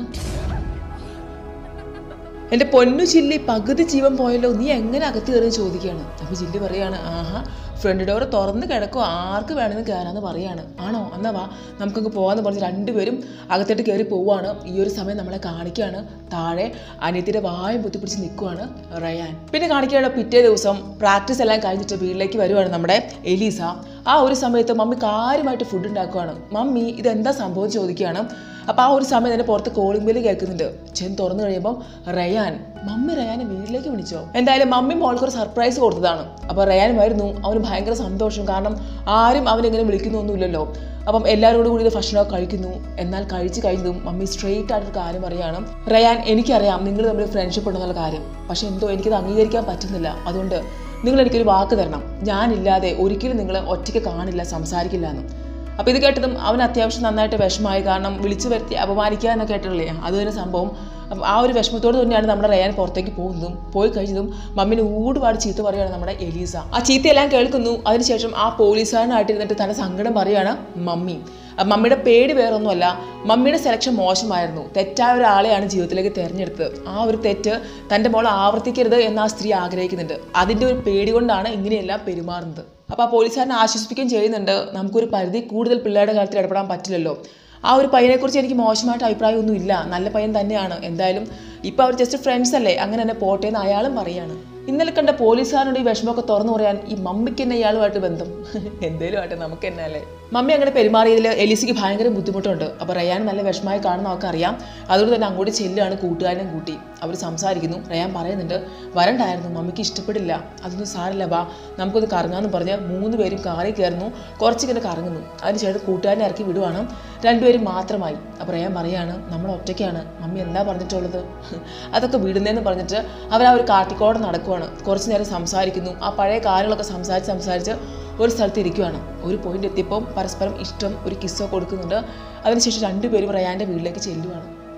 എൻ്റെ പൊന്നു ചില്ലി പകുതി ജീവൻ പോയല്ലോ നീ എങ്ങനെ അകത്ത് കയറി ചോദിക്കുകയാണ് അപ്പോൾ ചില്ലി പറയാണ് ആഹാ ഫ്രണ്ട് ഡോർ തുറന്ന് കിടക്കും ആർക്ക് വേണമെന്ന് കയറാന്ന് പറയാണ് ആണോ എന്നാ വാ നമുക്കങ്ങ് പോകാന്ന് പറഞ്ഞ് രണ്ടുപേരും അകത്തോട്ട് കയറി പോവുകയാണ് ഈ ഒരു സമയം നമ്മളെ കാണിക്കുകയാണ് താഴെ അനിയത്തിൻ്റെ വായും പൊത്തിപ്പിടിച്ച് നിൽക്കുവാണ് റയാൻ പിന്നെ കാണിക്കുകയാണ് പിറ്റേ ദിവസം പ്രാക്ടീസ് എല്ലാം കഴിഞ്ഞിട്ട് വീട്ടിലേക്ക് വരുവാണ് നമ്മുടെ എലീസ ആ ഒരു സമയത്ത് മമ്മി കാര്യമായിട്ട് ഫുഡ് ഉണ്ടാക്കുവാണ് മമ്മി ഇതെന്താ സംഭവം ചോദിക്കുകയാണ് അപ്പോൾ ആ ഒരു സമയം തന്നെ പുറത്ത് കോളിംഗ് ബെല്ല് കേൾക്കുന്നുണ്ട് ചെന്ന് തുറന്നു കഴിയുമ്പോൾ റയാൻ മമ്മി റയാനെ വീട്ടിലേക്ക് വിളിച്ചോ എന്തായാലും മമ്മി മോൾക്ക് ഒരു സർപ്രൈസ് കൊടുത്തതാണ് അപ്പോൾ റയാൻ വരുന്നു അവന് ഭയങ്കര സന്തോഷം കാരണം ആരും അവനിങ്ങനെ വിളിക്കുന്നൊന്നുമില്ലല്ലോ അപ്പം എല്ലാവരോടും കൂടി ഇത് ഭക്ഷണമൊക്കെ കഴിക്കുന്നു എന്നാൽ കഴിച്ച് കഴിഞ്ഞതും മമ്മി സ്ട്രെയിറ്റ് ആയിട്ടൊരു കാര്യം പറയാണ് റയാൻ എനിക്കറിയാം നിങ്ങൾ തമ്മിൽ ഫ്രണ്ട്ഷിപ്പ് ഉണ്ടെന്നുള്ള കാര്യം പക്ഷെ എന്തോ എനിക്കത് അംഗീകരിക്കാൻ പറ്റുന്നില്ല അതുകൊണ്ട് നിങ്ങൾ എനിക്കൊരു വാക്ക് തരണം ഞാനില്ലാതെ ഒരിക്കലും നിങ്ങൾ ഒറ്റയ്ക്ക് കാണില്ല സംസാരിക്കില്ല എന്ന് അപ്പോൾ ഇത് കേട്ടതും അവൻ അത്യാവശ്യം നന്നായിട്ട് വിഷമമായി കാരണം വിളിച്ചു വരുത്തി അപമാനിക്കുക എന്നൊക്കെ കേട്ടില്ലേ അത് തന്നെ സംഭവം അപ്പം ആ ഒരു വിഷമത്തോട് തന്നെയാണ് നമ്മുടെ റയാൻ പുറത്തേക്ക് പോകുന്നതും പോയി കഴിഞ്ഞതും മമ്മിനെ ഊടുപാട് ചീത്ത പറയുകയാണ് നമ്മുടെ എലീസ ആ ചീത്തയെല്ലാം കേൾക്കുന്നു അതിനുശേഷം ആ പോലീസുകാരനായിട്ടിരുന്നിട്ട് തന്റെ സങ്കടം പറയുകയാണ് മമ്മി അപ്പൊ മമ്മിയുടെ പേടി വേറൊന്നുമല്ല മമ്മിയുടെ സെലക്ഷൻ മോശമായിരുന്നു തെറ്റായ ഒരാളെയാണ് ജീവിതത്തിലേക്ക് തിരഞ്ഞെടുത്തത് ആ ഒരു തെറ്റ് തൻ്റെ മോൾ ആവർത്തിക്കരുത് എന്ന് ആ സ്ത്രീ ആഗ്രഹിക്കുന്നുണ്ട് അതിൻ്റെ ഒരു പേടി കൊണ്ടാണ് ഇങ്ങനെയെല്ലാം പെരുമാറുന്നത് അപ്പോൾ ആ പോലീസുകാരനെ ആശ്വസിപ്പിക്കുകയും ചെയ്യുന്നുണ്ട് നമുക്കൊരു പരിധി കൂടുതൽ പിള്ളേരുടെ കാര്യത്തിൽ ഇടപെടാൻ പറ്റില്ലല്ലോ ആ ഒരു പയ്യനെക്കുറിച്ച് എനിക്ക് മോശമായിട്ട് അഭിപ്രായമൊന്നും ഇല്ല നല്ല പയ്യൻ തന്നെയാണ് എന്തായാലും ഇപ്പോൾ അവർ ജസ്റ്റ് ഫ്രണ്ട്സ് അല്ലേ അങ്ങനെ തന്നെ പോട്ടെ എന്ന് അയാളും പറയാണ് ഇന്നലെ കണ്ട പോലീസുകാരനോട് ഈ വിഷമമൊക്കെ തുറന്നു പറയാൻ ഈ മമ്മിക്ക് തന്നെ ഇയാളുമായിട്ട് ബന്ധം എന്തേലും ആട്ടെ നമുക്ക് തന്നെ അല്ലേ മമ്മി അങ്ങനെ പെരുമാറിയതിൽ എലിസിക്ക് ഭയങ്കര ബുദ്ധിമുട്ടുണ്ട് അപ്പോൾ റയാൻ നല്ല വിഷമമായി കാണുന്ന അവർക്ക് അറിയാം അതുകൊണ്ട് തന്നെ അങ്ങോട്ട് ചെല്ലുകയാണ് കൂട്ടുകാരനും കൂട്ടി അവർ സംസാരിക്കുന്നു റയാൻ പറയുന്നുണ്ട് വരണ്ടായിരുന്നു മമ്മിക്ക് ഇഷ്ടപ്പെടില്ല അതൊന്നും സാരില്ല വാ നമുക്കൊന്ന് കറങ്ങാമെന്ന് പറഞ്ഞ് മൂന്ന് പേരും കാറിൽ കയറുന്നു കുറച്ചിങ്ങനെ കറങ്ങുന്നു അതിനുശേഷം കൂട്ടുകാരനെ ഇറക്കി വിടുവാണ് രണ്ടുപേരും മാത്രമായി അപ്പോൾ റയാൻ പറയാണ് നമ്മൾ ഒറ്റയ്ക്കാണ് മമ്മി എന്താ പറഞ്ഞിട്ടുള്ളത് അതൊക്കെ വിടുന്നതെന്ന് പറഞ്ഞിട്ട് അവർ ആ ഒരു കാട്ടിക്കോടെ നടക്കുവാണ് കുറച്ച് നേരം സംസാരിക്കുന്നു ആ പഴയ കാര്യങ്ങളൊക്കെ സംസാരിച്ച് സംസാരിച്ച് ഒരു സ്ഥലത്ത് ഇരിക്കുവാണ് ഒരു പോയിന്റ് എത്തിയപ്പോൾ പരസ്പരം ഇഷ്ടം ഒരു കിസ്സോ കൊടുക്കുന്നുണ്ട് അതിനുശേഷം രണ്ടുപേരും റയാൻ്റെ വീട്ടിലേക്ക് ചെല്ലുവാണ്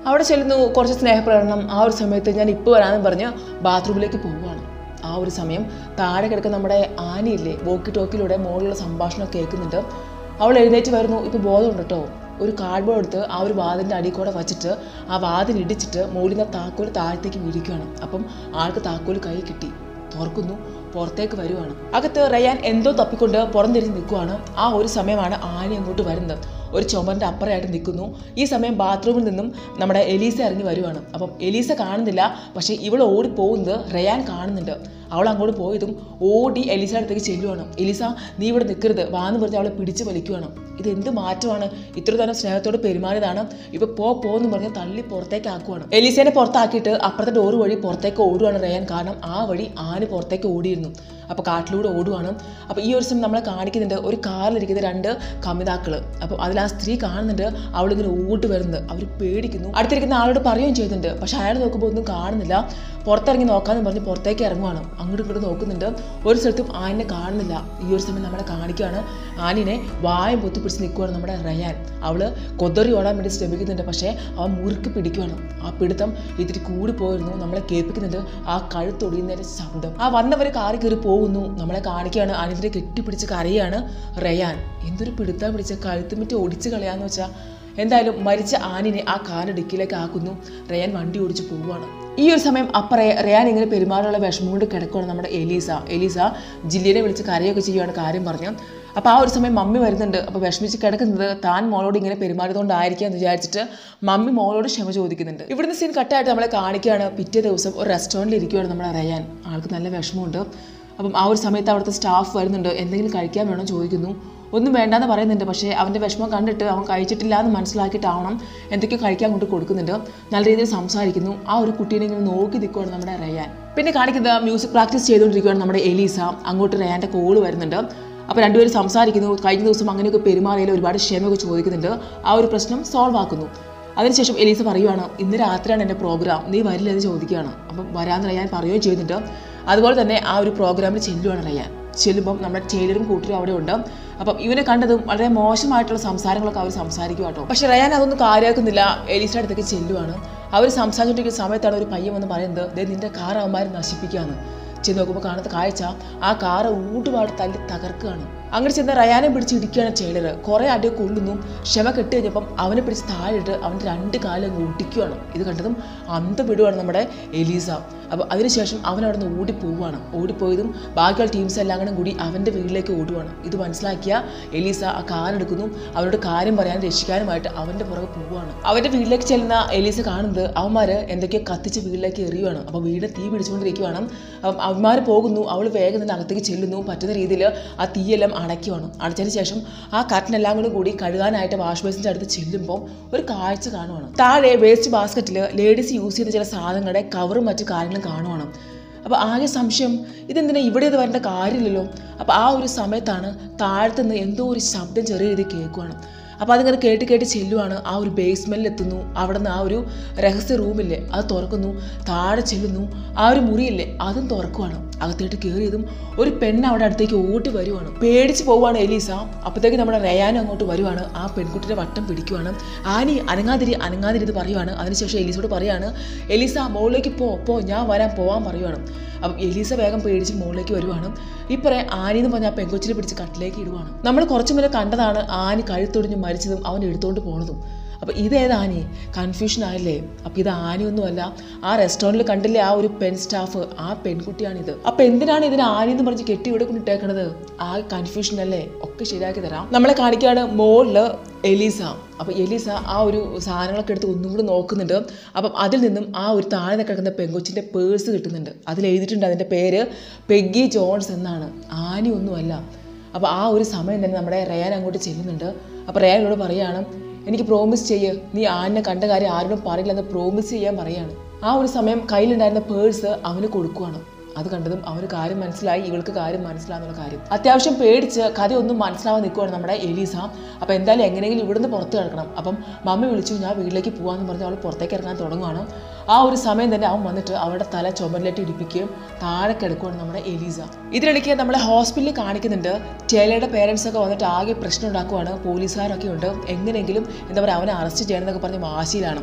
അവിടെ ചെല്ലുന്നു കുറച്ച് സ്നേഹപ്രകടനം ആ ഒരു സമയത്ത് ഞാൻ ഇപ്പോൾ വരാമെന്ന് പറഞ്ഞ് ബാത്റൂമിലേക്ക് പോവുകയാണ് ആ ഒരു സമയം താഴെ കിടക്കുന്ന നമ്മുടെ ആനയില്ലേ വോക്കി ടോക്കിലൂടെ മുകളിലുള്ള സംഭാഷണം കേൾക്കുന്നുണ്ട് അവൾ എഴുന്നേറ്റ് വരുന്നു ഇപ്പോൾ ബോധമുണ്ട് കേട്ടോ ഒരു കാർഡ്ബോർഡ് എടുത്ത് ആ ഒരു വാതിലിൻ്റെ അടിയിൽ കൂടെ വച്ചിട്ട് ആ വാതിൽ ഇടിച്ചിട്ട് മുകളിൽ നിന്ന് താക്കോൽ താഴത്തേക്ക് വീഴിക്കുകയാണ് അപ്പം ആൾക്ക് താക്കോൽ കൈ കിട്ടി തുറക്കുന്നു പുറത്തേക്ക് വരുവാണ് അകത്ത് റയാൻ എന്തോ തപ്പിക്കൊണ്ട് പുറംതിരിഞ്ഞ് നിൽക്കുവാണ് ആ ഒരു സമയമാണ് ആന അങ്ങോട്ട് വരുന്നത് ഒരു ചുമരിൻ്റെ അപ്പുറമായിട്ട് നിൽക്കുന്നു ഈ സമയം ബാത്റൂമിൽ നിന്നും നമ്മുടെ എലീസ ഇറങ്ങി വരുവാണ് അപ്പം എലീസ കാണുന്നില്ല പക്ഷേ ഇവൾ ഓടി പോകുന്നത് റയാൻ കാണുന്നുണ്ട് അവൾ അങ്ങോട്ട് പോയതും ഓടി എലീസയുടെ അടുത്തേക്ക് ചെല്ലുവാണ് എലീസ നീ ഇവിടെ നിൽക്കരുത് വാന്ന് പറഞ്ഞ് അവളെ പിടിച്ച് വലിക്കുവാണ് ഇത് എന്ത് മാറ്റമാണ് ഇത്ര തന്നെ സ്നേഹത്തോട് പെരുമാറിയതാണ് ഇപ്പൊ പോ പോന്ന് പറഞ്ഞ് തള്ളി പുറത്തേക്ക് ആക്കുവാണ് എലീസേനെ പുറത്താക്കിയിട്ട് അപ്പുറത്തെ ഡോറ് വഴി പുറത്തേക്ക് ഓടുവാണ് റയാൻ കാരണം ആ വഴി ആന് പുറത്തേക്ക് ഓടിയിരുന്നു അപ്പോൾ കാട്ടിലൂടെ ഓടുവാണ് അപ്പോൾ ഈ ഒരു സമയം നമ്മളെ കാണിക്കുന്നുണ്ട് ഒരു കാറിലിരിക്കുന്ന രണ്ട് കമിതാക്കൾ അപ്പോൾ അതിൽ ആ സ്ത്രീ കാണുന്നുണ്ട് അവളിങ്ങനെ ഓടി വരുന്നത് അവർ പേടിക്കുന്നു അടുത്തിരിക്കുന്ന ആളോട് പറയുകയും ചെയ്യുന്നുണ്ട് പക്ഷെ അയാൾ നോക്കുമ്പോൾ ഒന്നും കാണുന്നില്ല പുറത്തിറങ്ങി നോക്കാന്ന് പറഞ്ഞ് പുറത്തേക്ക് ഇറങ്ങുവാണ് അങ്ങോട്ടും ഇങ്ങോട്ടും നോക്കുന്നുണ്ട് ഒരു സ്ഥലത്തും ആനിനെ കാണുന്നില്ല ഈ ഒരു സമയം നമ്മളെ കാണിക്കുകയാണ് ആനിനെ വായം പൊത്തിപ്പിടിച്ച് നിൽക്കുവാണ് നമ്മുടെ റയാൻ അവള് കൊതറി ഓടാൻ വേണ്ടി ശ്രമിക്കുന്നുണ്ട് പക്ഷേ അവൻ മുറുക്കി പിടിക്കുവാണ് ആ പിടുത്തം ഇത്തിരി കൂടി പോയിരുന്നു നമ്മളെ കേൾപ്പിക്കുന്നുണ്ട് ആ കഴുത്തൊടിയുന്നതിന്റെ ശബ്ദം ആ വന്നവർ കാറി കയറി പോകുന്നു നമ്മളെ കാണിക്കുകയാണ് അനിതിനെ കെട്ടിപ്പിടിച്ച് കരയാണ് റയാൻ എന്തൊരു പിടുത്തം പിടിച്ച കഴുത്തുമിറ്റ് ഒടിച്ച് കളയാന്ന് വെച്ചാൽ എന്തായാലും മരിച്ച ആനിനെ ആ കാറിഡിക്കിലേക്ക് ആക്കുന്നു റയാൻ വണ്ടി ഓടിച്ച് പോവുകയാണ് ഈ ഒരു സമയം അപ്പറേ റയാൻ ഇങ്ങനെ പെരുമാറാനുള്ള വിഷമം കൊണ്ട് കിടക്കുകയാണ് നമ്മുടെ എലീസ എലീസ ജില്ലിനെ വിളിച്ച് കരയൊക്കെ ചെയ്യുകയാണ് കാര്യം പറഞ്ഞു അപ്പോൾ ആ ഒരു സമയം മമ്മി വരുന്നുണ്ട് അപ്പോൾ വിഷമിച്ച് കിടക്കുന്നത് താൻ മോളോട് ഇങ്ങനെ പെരുമാറിയതുകൊണ്ടായിരിക്കാം എന്ന് വിചാരിച്ചിട്ട് മമ്മി മോളോട് ക്ഷമ ചോദിക്കുന്നുണ്ട് ഇവിടുന്ന് സീൻ കട്ടായിട്ട് നമ്മളെ കാണിക്കുകയാണ് പിറ്റേ ദിവസം ഒരു റെസ്റ്റോറൻറ്റിൽ ഇരിക്കുകയാണ് നമ്മുടെ റയാൻ ആൾക്ക് നല്ല വിഷമമുണ്ട് അപ്പം ആ ഒരു സമയത്ത് അവിടുത്തെ സ്റ്റാഫ് വരുന്നുണ്ട് എന്തെങ്കിലും കഴിക്കാൻ വേണോ ചോദിക്കുന്നു ഒന്നും വേണ്ടാന്ന് പറയുന്നുണ്ട് പക്ഷേ അവൻ്റെ വിഷമം കണ്ടിട്ട് അവൻ കഴിച്ചിട്ടില്ല എന്ന് മനസ്സിലാക്കിയിട്ടാവണം എന്തൊക്കെയോ കഴിക്കാൻ കൊണ്ട് കൊടുക്കുന്നുണ്ട് നല്ല രീതിയിൽ സംസാരിക്കുന്നു ആ ഒരു കുട്ടീനെ ഇങ്ങനെ നോക്കി നിൽക്കുകയാണ് നമ്മുടെ റയാൻ പിന്നെ കാണിക്കുന്നത് മ്യൂസിക് പ്രാക്ടീസ് ചെയ്തുകൊണ്ടിരിക്കുകയാണ് നമ്മുടെ എലീസ അങ്ങോട്ട് റയാൻ്റെ കോള് വരുന്നുണ്ട് അപ്പോൾ രണ്ടുപേരും സംസാരിക്കുന്നു കഴിഞ്ഞ ദിവസം അങ്ങനെയൊക്കെ പെരുമാറിയാൽ ഒരുപാട് ക്ഷമയൊക്കെ ചോദിക്കുന്നുണ്ട് ആ ഒരു പ്രശ്നം സോൾവ് ആക്കുന്നു അതിനുശേഷം എലീസ പറയുവാണ് ഇന്ന് രാത്രിയാണ് എൻ്റെ പ്രോഗ്രാം നീ വരില്ല എന്ന് ചോദിക്കുകയാണ് അപ്പം വരാമെന്ന് റയാൻ പറയുകയും ചെയ്യുന്നുണ്ട് അതുപോലെ തന്നെ ആ ഒരു പ്രോഗ്രാമിൽ ചെല്ലുവാണ് റയാൻ ചെല്ലുമ്പം നമ്മുടെ ടൈലറും കൂട്ടരും അവിടെ ഉണ്ട് അപ്പം ഇവനെ കണ്ടതും വളരെ മോശമായിട്ടുള്ള സംസാരങ്ങളൊക്കെ അവർ സംസാരിക്കും കേട്ടോ പക്ഷെ റയാൻ അതൊന്നും കാര്യമാക്കുന്നില്ല എലീസയുടെ അടുത്തേക്ക് ചെല്ലുവാണ് അവർ സംസാരിച്ചിട്ടിരിക്കുന്ന സമയത്താണ് ഒരു പയ്യൻ വന്ന് പറയുന്നത് ദേ നിന്റെ കാർ അവന്മാർ നശിപ്പിക്കാന്ന് ചെന്ന് നോക്കുമ്പോൾ കാണുന്ന കാഴ്ച ആ കാറ് ഊട്ടുപാട് തല്ലി തകർക്കുകയാണ് അങ്ങനെ ചെന്ന് റയാനെ പിടിച്ച് ഇടിക്കുകയാണ് ടൈലർ കുറേ അടി കൊള്ളുന്നു ക്ഷമ കെട്ടി കഴിഞ്ഞപ്പം അവനെ പിടിച്ച് താഴെയിട്ട് അവൻ്റെ രണ്ട് കാലം അങ്ങ് ഒട്ടിക്കുകയാണ് ഇത് കണ്ടതും അന്ത വിടുവാണ് നമ്മുടെ എലീസ അപ്പോൾ അതിനുശേഷം അവൻ അവിടെ നിന്ന് ഓടിപ്പോവാണ് ഓടിപ്പോയതും ബാക്കിയുള്ള ടീംസ് എല്ലാം കൂടെ കൂടി അവൻ്റെ വീട്ടിലേക്ക് ഓടുവാണ് ഇത് മനസ്സിലാക്കിയ എലീസ ആ കാലെടുക്കുന്നു അവനോട് കാര്യം പറയാൻ രക്ഷിക്കാനുമായിട്ട് അവൻ്റെ പുറകെ പോവുകയാണ് അവൻ്റെ വീട്ടിലേക്ക് ചെല്ലുന്ന എലീസ കാണുന്നത് അവന്മാർ എന്തൊക്കെയോ കത്തിച്ച് വീട്ടിലേക്ക് എറിയുവാണ് അപ്പോൾ വീട് തീ പിടിച്ചുകൊണ്ടിരിക്കുകയാണ് അപ്പം അവന്മാർ പോകുന്നു അവൾ വേഗം തന്നെ അകത്തേക്ക് ചെല്ലുന്നു പറ്റുന്ന രീതിയിൽ ആ തീയെല്ലാം അടയ്ക്കുവാണ് അടച്ചതിന് ശേഷം ആ കട്ടിനെല്ലാം കൂടി കൂടി കഴുകാനായിട്ട് വാഷ് ബേസിൻ്റെ അടുത്ത് ചെല്ലുമ്പോൾ ഒരു കാഴ്ച കാണുവാണ് താഴെ വേസ്റ്റ് ബാസ്ക്കറ്റിൽ ലേഡീസ് യൂസ് ചെയ്യുന്ന ചില സാധനങ്ങളുടെ കവറും മറ്റു കാര്യങ്ങളും കാണുവാണ് അപ്പോൾ ആകെ സംശയം ഇതെന്തിനാ ഇവിടെ ഇത് വരേണ്ട കാര്യമില്ലല്ലോ അപ്പോൾ ആ ഒരു സമയത്താണ് താഴത്തുനിന്ന് എന്തോ ഒരു ശബ്ദം ചെറിയ രീതിയിൽ കേൾക്കുവാണ് അപ്പോൾ അതിങ്ങനെ കേട്ട് കേട്ട് ചെല്ലുവാണ് ആ ഒരു ബേസ്മെൻറ്റിൽ എത്തുന്നു അവിടെ നിന്ന് ആ ഒരു രഹസ്യ റൂമില്ലേ അത് തുറക്കുന്നു താഴെ ചെല്ലുന്നു ആ ഒരു മുറിയില്ലേ അതും തുറക്കുവാണ് അകത്തേട്ട് കയറിയതും ഒരു പെണ്ണ് അവിടെ അടുത്തേക്ക് ഓടി വരുവാണ് പേടിച്ച് പോവുകയാണ് എലീസ അപ്പോഴത്തേക്ക് നമ്മുടെ റയാനും അങ്ങോട്ട് വരുവാണ് ആ പെൺകുട്ടിയുടെ വട്ടം പിടിക്കുവാണ് ആനി അനങ്ങാതിരി അനങ്ങാതിരി ഇത് പറയുവാണ് അതിനുശേഷം എലീസോട് പറയാണ് എലീസ മുകളിലേക്ക് പോ പോ ഞാൻ വരാൻ പോവാൻ പറയുവാണ് അപ്പം എലീസ വേഗം പേടിച്ച് മുകളിലേക്ക് വരുവാണ് ഇപ്പറേ ആനി എന്ന് പറഞ്ഞ ആ പെങ്കൊച്ചിനെ പിടിച്ച് കട്ടിലേക്ക് ഇടുവാണ് നമ്മൾ കുറച്ചു മുന്നേ കണ്ടതാണ് ആനി കഴുത്തൊടിഞ്ഞ് മരിച്ചതും അവൻ എടുത്തോണ്ട് പോണതും അപ്പോൾ ഇതേത് ആനി കൺഫ്യൂഷൻ ആയില്ലേ അപ്പോൾ ഇത് ആനയൊന്നുമല്ല ആ റെസ്റ്റോറൻറ്റിൽ കണ്ടില്ലേ ആ ഒരു പെൺ സ്റ്റാഫ് ആ പെൺകുട്ടിയാണിത് അപ്പോൾ എന്തിനാണ് ഇതിന് ആനി എന്ന് പറഞ്ഞ് കെട്ടി ഇവിടെ കൊണ്ടിട്ടേക്കണത് ആ കൺഫ്യൂഷൻ അല്ലേ ഒക്കെ ശരിയാക്കി തരാം നമ്മളെ കാണിക്കുകയാണ് മോളില് എലീസ അപ്പോൾ എലീസ ആ ഒരു സാധനങ്ങളൊക്കെ എടുത്ത് ഒന്നും കൂടി നോക്കുന്നുണ്ട് അപ്പം അതിൽ നിന്നും ആ ഒരു താഴെ കിടക്കുന്ന പെങ്കൊച്ചിൻ്റെ പേഴ്സ് കിട്ടുന്നുണ്ട് അതിൽ എഴുതിയിട്ടുണ്ട് അതിൻ്റെ പേര് പെഗ്ഗി ജോൺസ് എന്നാണ് ആനി ഒന്നുമല്ല അപ്പോൾ ആ ഒരു സമയം തന്നെ നമ്മുടെ റയാൻ അങ്ങോട്ട് ചെല്ലുന്നുണ്ട് അപ്പോൾ റയാനോട് പറയാണ് എനിക്ക് പ്രോമിസ് ചെയ്യ് നീ ആനിനെ കണ്ട കാര്യം ആരോടും പറയില്ലെന്ന് പ്രോമിസ് ചെയ്യാൻ പറയാണ് ആ ഒരു സമയം കയ്യിലുണ്ടായിരുന്ന പേഴ്സ് അവന് കൊടുക്കുവാണ് അത് കണ്ടതും അവന് കാര്യം മനസ്സിലായി ഇവൾക്ക് കാര്യം മനസ്സിലാകുന്നുള്ള കാര്യം അത്യാവശ്യം പേടിച്ച് കഥയൊന്നും മനസ്സിലാവാൻ നിൽക്കുവാണ് നമ്മുടെ എലീസ അപ്പോൾ എന്തായാലും എങ്ങനെയെങ്കിലും ഇവിടുന്ന് പുറത്ത് കിടക്കണം അപ്പം മമ്മി വിളിച്ചു ഞാൻ വീട്ടിലേക്ക് പോകാമെന്ന് പറഞ്ഞ് അവൾ പുറത്തേക്ക് ഇറങ്ങാൻ തുടങ്ങുവാണ് ആ ഒരു സമയം തന്നെ അവൻ വന്നിട്ട് അവളുടെ തല ചുമരിലേക്ക് ഇടിപ്പിക്കുകയും താഴെ കിടക്കുവാണ് നമ്മുടെ എലീസ ഇതിനിടയ്ക്ക് നമ്മളെ ഹോസ്പിറ്റലിൽ കാണിക്കുന്നുണ്ട് ചേലയുടെ പേരൻസ് ഒക്കെ വന്നിട്ട് ആകെ പ്രശ്നം ഉണ്ടാക്കുവാണ് പോലീസുകാരൊക്കെ ഉണ്ട് എങ്ങനെയെങ്കിലും എന്താ പറയുക അവനെ അറസ്റ്റ് ചെയ്യണം എന്നൊക്കെ പറഞ്ഞ് വാശിയിലാണ്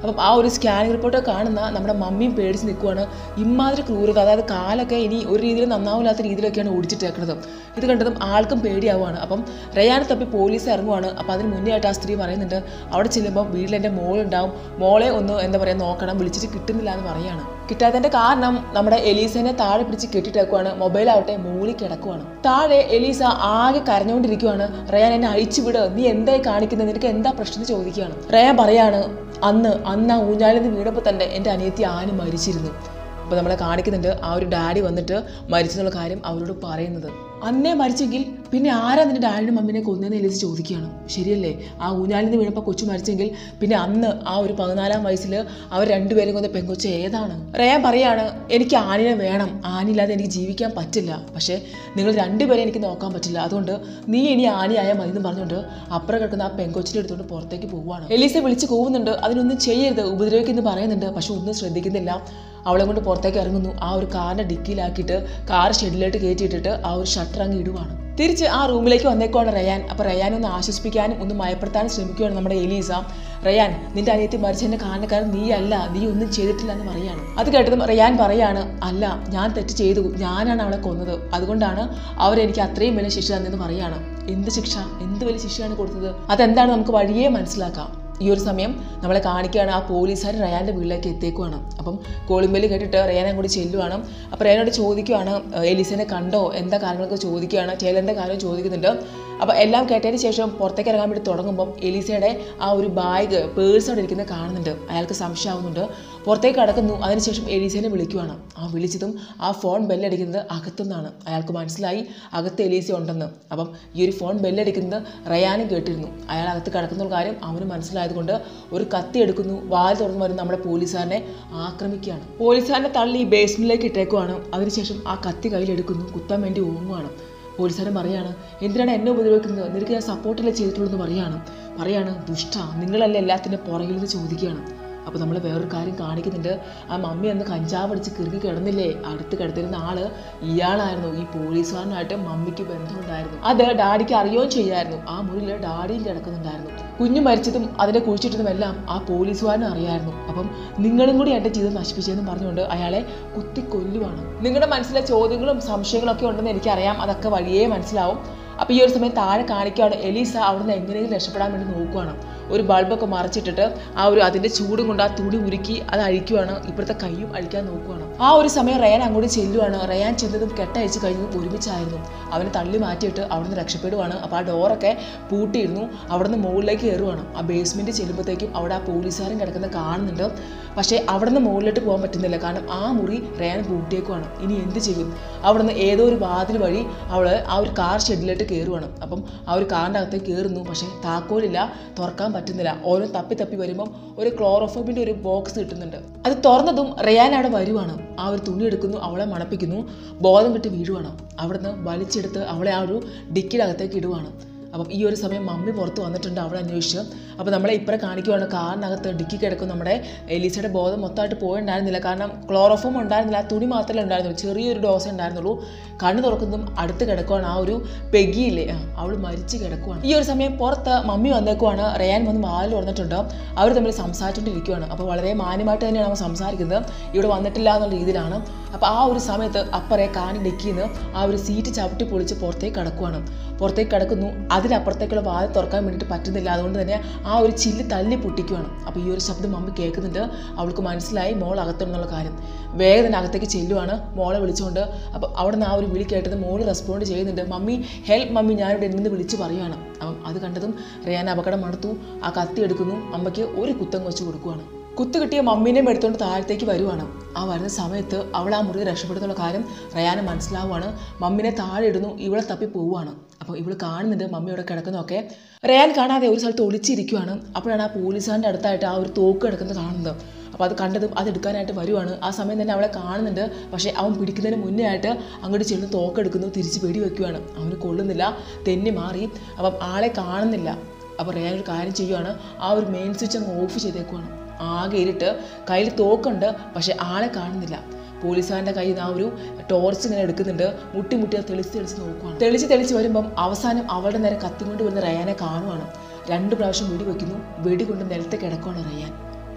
അപ്പം ആ ഒരു സ്കാനിങ് റിപ്പോർട്ട് കാണുന്ന നമ്മുടെ മമ്മിയും പേടിച്ച് നിൽക്കുവാണ് ഇമാതിരി ക്രൂരത അതായത് കാലൊക്കെ ഇനി ഒരു രീതിയിൽ നന്നാവില്ലാത്ത രീതിയിലൊക്കെയാണ് ഓടിച്ചിട്ടേക്കുന്നത് ഇത് കണ്ടതും ആൾക്കും പേടിയാവുകയാണ് അപ്പം റയാനെ തപ്പി പോലീസ് ഇറങ്ങുവാണ് അപ്പോൾ അതിന് മുന്നേ ആയിട്ട് ആ സ്ത്രീ പറയുന്നുണ്ട് അവിടെ ചെല്ലുമ്പോൾ വീട്ടിൽ എൻ്റെ മോളുണ്ടാവും മോളെ ഒന്ന് എന്താ പറയുക നോക്കണം വിളിച്ചിട്ട് കിട്ടുന്നില്ല എന്ന് പറയാണ് കിട്ടാത്തതിന്റെ കാരണം നമ്മുടെ എലീസനെ താഴെ പിടിച്ച് കെട്ടിട്ടേക്കുവാണ് മൊബൈലാവട്ടെ മൂളി കിടക്കുവാണ് താഴെ എലീസ ആകെ കരഞ്ഞുകൊണ്ടിരിക്കുവാണ് റയാൻ എന്നെ അഴിച്ചു വിട് നീ എന്തായി കാണിക്കുന്നത് നിനക്ക് എന്താ പ്രശ്നം എന്ന് ചോദിക്കുകയാണ് റയാൻ പറയാണ് അന്ന് അന്ന് ആ ഊഞ്ഞാലിൽ നിന്ന് വീണപ്പോൾ തന്നെ എൻ്റെ അനിയത്തി ആന് മരിച്ചിരുന്നു അപ്പോൾ നമ്മളെ കാണിക്കുന്നുണ്ട് ആ ഒരു ഡാഡി വന്നിട്ട് മരിച്ചെന്നുള്ള കാര്യം അവരോട് പറയുന്നത് അന്നേ മരിച്ചെങ്കിൽ പിന്നെ ആരാ നിന്റെ ഡാഡിയുടെ മമ്മിനെ കൊന്നതെന്ന് എലിസ് ചോദിക്കുകയാണ് ശരിയല്ലേ ആ ഊഞ്ഞാലിൽ നിന്ന് വീണപ്പോൾ കൊച്ചു മരിച്ചെങ്കിൽ പിന്നെ അന്ന് ആ ഒരു പതിനാലാം വയസ്സിൽ അവർ രണ്ടുപേരും കൊന്ന പെങ്കൊച്ച ഏതാണ് റയാൻ പറയാണ് എനിക്ക് ആനിനെ വേണം ആനില്ലാതെ എനിക്ക് ജീവിക്കാൻ പറ്റില്ല പക്ഷേ നിങ്ങൾ രണ്ടുപേരെ എനിക്ക് നോക്കാൻ പറ്റില്ല അതുകൊണ്ട് നീ ഇനി ആനിയായ മതി എന്ന് പറഞ്ഞുകൊണ്ട് അപ്പുറം കിടക്കുന്ന ആ പെങ്കൊച്ചിനെ എടുത്തുകൊണ്ട് പുറത്തേക്ക് പോവുകയാണ് എലീസെ വിളിച്ച് കൂവുന്നുണ്ട് അതിനൊന്നും ചെയ്യരുത് ഉപദ്രവിക്കുന്നു പറയുന്നുണ്ട് പക്ഷെ ഒന്നും ശ്രദ്ധിക്കുന്നില്ല അവളെ കൊണ്ട് പുറത്തേക്ക് ഇറങ്ങുന്നു ആ ഒരു കാറിന്റെ ഡിക്കിയിലാക്കിയിട്ട് കാർ ഷെഡിലോട്ട് കയറ്റിയിട്ടിട്ട് ആ ഒരു ഷട്ടർ അങ്ങ് ഇടുവാണ് തിരിച്ച് ആ റൂമിലേക്ക് വന്നേക്കുവാണ് റയാൻ അപ്പോൾ റയാൻ ഒന്ന് ആശ്വസിപ്പിക്കാനും ഒന്ന് മയപ്പെടുത്താനും ശ്രമിക്കുകയാണ് നമ്മുടെ എലീസ റയാൻ നിന്റെ അനിയത്തി മരിച്ചതിന്റെ കാരണക്കാരൻ നീ അല്ല നീ ഒന്നും ചെയ്തിട്ടില്ല എന്ന് പറയാണ് അത് കേട്ടതും റയാൻ പറയാണ് അല്ല ഞാൻ തെറ്റ് ചെയ്തു ഞാനാണ് അവളെ കൊന്നത് അതുകൊണ്ടാണ് അവരെനിക്ക് അത്രയും വലിയ ശിക്ഷ തന്നെന്ന് പറയാണ് എന്ത് ശിക്ഷ എന്ത് വലിയ ശിക്ഷയാണ് കൊടുത്തത് അതെന്താണ് നമുക്ക് വഴിയേ മനസ്സിലാക്കാം ഈ ഒരു സമയം നമ്മളെ കാണിക്കുകയാണ് ആ പോലീസുകാർ റയാൻ്റെ വീട്ടിലേക്ക് എത്തിയേക്കുവാണ് അപ്പം കോളിമ്പല് കേട്ടിട്ട് റയാനെ കൂടി ചെല്ലുവാണ് അപ്പോൾ റയാനോട് ചോദിക്കുവാണ് "ഏഹ്, എലീസനെ കണ്ടോ എന്താ കാര്യങ്ങളൊക്കെ ചോദിക്കുകയാണ് ടേലറിൻ്റെ കാര്യം ചോദിക്കുന്നുണ്ട് അപ്പോൾ എല്ലാം കേട്ടതിന് ശേഷം പുറത്തേക്ക് ഇറങ്ങാൻ വേണ്ടി തുടങ്ങുമ്പം എലീസയുടെ ആ ഒരു ബാഗ് പേഴ്സ് അവിടെ ഇരിക്കുന്നത് കാണുന്നുണ്ട് അയാൾക്ക് സംശയമാവുന്നുണ്ട് പുറത്തേക്ക് കടക്കുന്നു അതിനുശേഷം എലീസനെ വിളിക്കുവാണ് ആ വിളിച്ചതും ആ ഫോൺ ബെല്ലടിക്കുന്നത് അകത്തുനിന്നാണ് അയാൾക്ക് മനസ്സിലായി അകത്ത് എലീസ ഉണ്ടെന്ന് അപ്പം ഈ ഒരു ഫോൺ ബെല്ലടിക്കുന്നത് റയാനും കേട്ടിരുന്നു അയാൾ അകത്ത് കിടക്കുന്ന കാര്യം അവന് മനസ്സിലായതുകൊണ്ട് ഒരു കത്തി എടുക്കുന്നു വാൽ തുറന്നു വരുന്ന നമ്മുടെ പോലീസുകാരനെ ആക്രമിക്കുകയാണ് പോലീസുകാരനെ തള്ളി ബേസ്മെന്റിലേക്ക് ഇട്ടേക്കുവാണ് അതിനുശേഷം ആ കത്തി കയ്യിലെടുക്കുന്നു കുത്താൻ വേണ്ടി ഓങ്ങുവാണ് പോലീസുകാരൻ പറയാണ് എന്തിനാണ് എന്നെ ഉപദ്രവിക്കുന്നത് നിനക്ക് ഞാൻ സപ്പോർട്ടല്ലേ ചെയ്തിട്ടുള്ളൂ എന്ന് പറയാണ് പറയാണ് ദുഷ്ട നിങ്ങളല്ലേ എല്ലാത്തിൻ്റെ പുറകിൽ നിന്ന് ചോദിക്കുകയാണ് അപ്പോൾ നമ്മൾ വേറൊരു കാര്യം കാണിക്കുന്നുണ്ട് ആ മമ്മി അന്ന് കഞ്ചാവ് അടിച്ച് കിറുകി കിടന്നില്ലേ അടുത്ത് കിടത്തിരുന്ന ആള് ഇയാളായിരുന്നു ഈ പോലീസുകാരനായിട്ട് മമ്മിക്ക് ബന്ധമുണ്ടായിരുന്നു അത് ഡാഡിക്ക് അറിയുകയും ചെയ്യായിരുന്നു ആ മുറിയിൽ ഡാഡിയും കിടക്കുന്നുണ്ടായിരുന്നു കുഞ്ഞു മരിച്ചതും അതിനെ കുഴിച്ചിട്ടതും എല്ലാം ആ പോലീസുകാരനും അറിയായിരുന്നു അപ്പം നിങ്ങളും കൂടി എൻ്റെ ജീവിതം നശിപ്പിച്ചതെന്ന് പറഞ്ഞുകൊണ്ട് അയാളെ കുത്തി കൊല്ലുവാണ് നിങ്ങളുടെ മനസ്സിലെ ചോദ്യങ്ങളും സംശയങ്ങളും ഒക്കെ ഉണ്ടെന്ന് എനിക്കറിയാം അതൊക്കെ വഴിയേ മനസ്സിലാവും അപ്പോൾ ഈ ഒരു സമയം താഴെ കാണിക്കുകയാണ് എലീസ അവിടുന്ന് എങ്ങനെയെങ്കിലും രക്ഷപ്പെടാൻ വേണ്ടി നോക്കുവാണ് ഒരു ബൾബൊക്കെ മറച്ചിട്ടിട്ട് ആ ഒരു അതിൻ്റെ ചൂടും കൊണ്ട് ആ തുണി ഉരുക്കി അത് അഴിക്കുവാണ് ഇപ്പോഴത്തെ കൈയും അഴിക്കാൻ നോക്കുവാണ് ആ ഒരു സമയം റയാൻ അങ്ങോട്ട് ചെല്ലുവാണ് റയാൻ ചെന്നതും കെട്ടയച്ച് കഴിഞ്ഞതും ഒരുമിച്ചായിരുന്നു അവനെ തള്ളി മാറ്റിയിട്ട് അവിടുന്ന് രക്ഷപ്പെടുവാണ് അപ്പോൾ ആ ഡോറൊക്കെ പൂട്ടിയിരുന്നു അവിടുന്ന് മുകളിലേക്ക് കയറുവാണ് ആ ബേസ്മെൻറ്റ് ചെല്ലുമ്പോഴത്തേക്കും അവിടെ ആ പോലീസുകാരൻ കിടക്കുന്നത് കാണുന്നുണ്ട് പക്ഷേ അവിടുന്ന് മുകളിലോട്ട് പോകാൻ പറ്റുന്നില്ല കാരണം ആ മുറി റയാൻ പൂട്ടിയേക്കുവാണ് ഇനി എന്ത് ചെയ്യും അവിടുന്ന് ഏതോ ഒരു വാതിൽ വഴി അവൾ ആ ഒരു കാർ ഷെഡിലോട്ട് കയറുവാണ് അപ്പം ആ ഒരു കാറിൻ്റെ അകത്തേക്ക് കയറുന്നു പക്ഷേ താക്കോലില്ല തുറക്കാൻ പറ്റുന്നില്ല ഓരോ തപ്പി തപ്പി വരുമ്പം ഒരു ക്ലോറോഫോമിൻ്റെ ഒരു ബോക്സ് കിട്ടുന്നുണ്ട് അത് തുറന്നതും റയാൻ അവിടെ വരുവാണ് ആ ഒരു തുണി എടുക്കുന്നു അവളെ മണപ്പിക്കുന്നു ബോധം കിട്ടി വീഴുവാണ് അവിടുന്ന് വലിച്ചെടുത്ത് അവളെ ആ ഒരു ഡിക്കിനകത്തേക്ക് ഇടുവാണ് അപ്പം ഈ ഒരു സമയം മമ്മി പുറത്ത് വന്നിട്ടുണ്ട് അവളെ അന്വേഷിച്ച് അപ്പോൾ നമ്മളെ ഇപ്പറ കാണിക്കുവാണ് കാറിനകത്ത് ഡിക്കി കിടക്കും നമ്മുടെ എലീസയുടെ ബോധം മൊത്തമായിട്ട് പോയിട്ടുണ്ടായിരുന്നില്ല കാരണം ക്ലോറോഫോം ഉണ്ടായിരുന്നില്ല ആ തുണി മാത്രമേ ഉണ്ടായിരുന്നുള്ളൂ ചെറിയൊരു ഡോസ് ഉണ്ടായിരുന്നുള്ളൂ കണ്ണ് തുറക്കുന്നതും അടുത്ത് കിടക്കുവാണ് ആ ഒരു പെഗിയില്ലേ ആ, അവൾ മരിച്ച് കിടക്കുവാണ് ഈ ഒരു സമയം പുറത്ത് മമ്മി വന്നേക്കുവാണ് റയാൻ വന്ന് വാതിൽ തുറന്നിട്ടുണ്ട് അവർ തമ്മിൽ സംസാരിച്ചുകൊണ്ടിരിക്കുവാണ് അപ്പോൾ വളരെ മാന്യമായിട്ട് തന്നെയാണ് അവൻ സംസാരിക്കുന്നത് ഇവിടെ വന്നിട്ടില്ല എന്നുള്ള രീതിയിലാണ് അപ്പോൾ ആ ഒരു സമയത്ത് അപ്പറെ കാനി ഡെക്കിന്ന് ആ ഒരു സീറ്റ് ചവിട്ടി പൊളിച്ച് പുറത്തേക്ക് കടക്കുവാണ് പുറത്തേക്ക് കിടക്കുന്നു അതിനപ്പുറത്തേക്കുള്ള വാതിൽ തുറക്കാൻ വേണ്ടിയിട്ട് പറ്റുന്നില്ല അതുകൊണ്ട് തന്നെ ആ ഒരു ചില്ല് തല്ലി പൊട്ടിക്കുവാണ് അപ്പോൾ ഈ ഒരു ശബ്ദം മമ്മി കേൾക്കുന്നുണ്ട് അവൾക്ക് മനസ്സിലായി മോൾ അകത്തുണ്ടെന്നുള്ള കാര്യം വേഗം തന്നെ അകത്തേക്ക് ചെല്ലുവാണ് മോളെ വിളിച്ചുകൊണ്ട് അപ്പോൾ അവിടെ നിന്ന് ആ ഒരു വിളി കേട്ടത് മോള് റെസ്പോണ്ട് ചെയ്യുന്നുണ്ട് മമ്മി ഹെൽപ്പ് മമ്മി ഞാനിവിടെ നിന്ന് വിളിച്ച് പറയുവാണ് അപ്പം അത് കണ്ടതും റിയാൻ അപകടം മടുത്തു ആ കത്തി എടുക്കുന്നു അമ്മയ്ക്ക് ഒരു കുത്തം വെച്ച് കൊടുക്കുവാണ് കുത്തു കിട്ടിയ മമ്മീനെയും എടുത്തുകൊണ്ട് താഴത്തേക്ക് വരുവാണ് ആ വരുന്ന സമയത്ത് അവൾ ആ മുറി രക്ഷപ്പെടുന്നുള്ള കാര്യം റയാന് മനസ്സിലാവുകയാണ് മമ്മിനെ താഴെ ഇടുന്നു ഇവളെ തപ്പി പോവുകയാണ് അപ്പോൾ ഇവൾ കാണുന്നുണ്ട് മമ്മി ഇവിടെ കിടക്കുന്നതൊക്കെ റയാൻ കാണാതെ ഒരു സ്ഥലത്ത് ഒളിച്ചിരിക്കുവാണ് അപ്പോഴാണ് ആ പോലീസുകാരൻ്റെ അടുത്തായിട്ട് ആ ഒരു തോക്ക് കിടക്കുന്നത് കാണുന്നത് അപ്പോൾ അത് കണ്ടതും അത് എടുക്കാനായിട്ട് വരുവാണ് ആ സമയം തന്നെ അവളെ കാണുന്നുണ്ട് പക്ഷേ അവൻ പിടിക്കുന്നതിന് മുന്നേ ആയിട്ട് അങ്ങോട്ട് ചെന്ന് തോക്കെടുക്കുന്നു തിരിച്ച് വെടി വെക്കുവാണ് അവന് കൊള്ളുന്നില്ല തെന്നി മാറി അപ്പം ആളെ കാണുന്നില്ല അപ്പോൾ റയാൻ ഒരു കാര്യം ചെയ്യുവാണ് ആ ഒരു മെയിൻ സ്വിച്ച് അങ്ങ് ഓഫ് ചെയ്തേക്കുവാണ് ആകെ ഇരുട്ട് കയ്യിൽ തോക്കുണ്ട് പക്ഷെ ആളെ കാണുന്നില്ല പോലീസുകാരൻ്റെ കയ്യിൽ നിന്ന് ആ ഒരു ടോർച്ച് ഇങ്ങനെ എടുക്കുന്നുണ്ട് മുട്ടി മുട്ടി അത് തെളിച്ച് തെളിച്ച് നോക്കുവാണ് തെളിച്ച് തെളിച്ച് വരുമ്പം അവസാനം അവളുടെ നേരെ കത്തി കൊണ്ട് വരുന്ന റയാനെ കാണുവാണ് രണ്ട് പ്രാവശ്യം വെടി വെക്കുന്നു വെടി കൊണ്ട് നിലത്ത് കിടക്കുവാണ് റയാൻ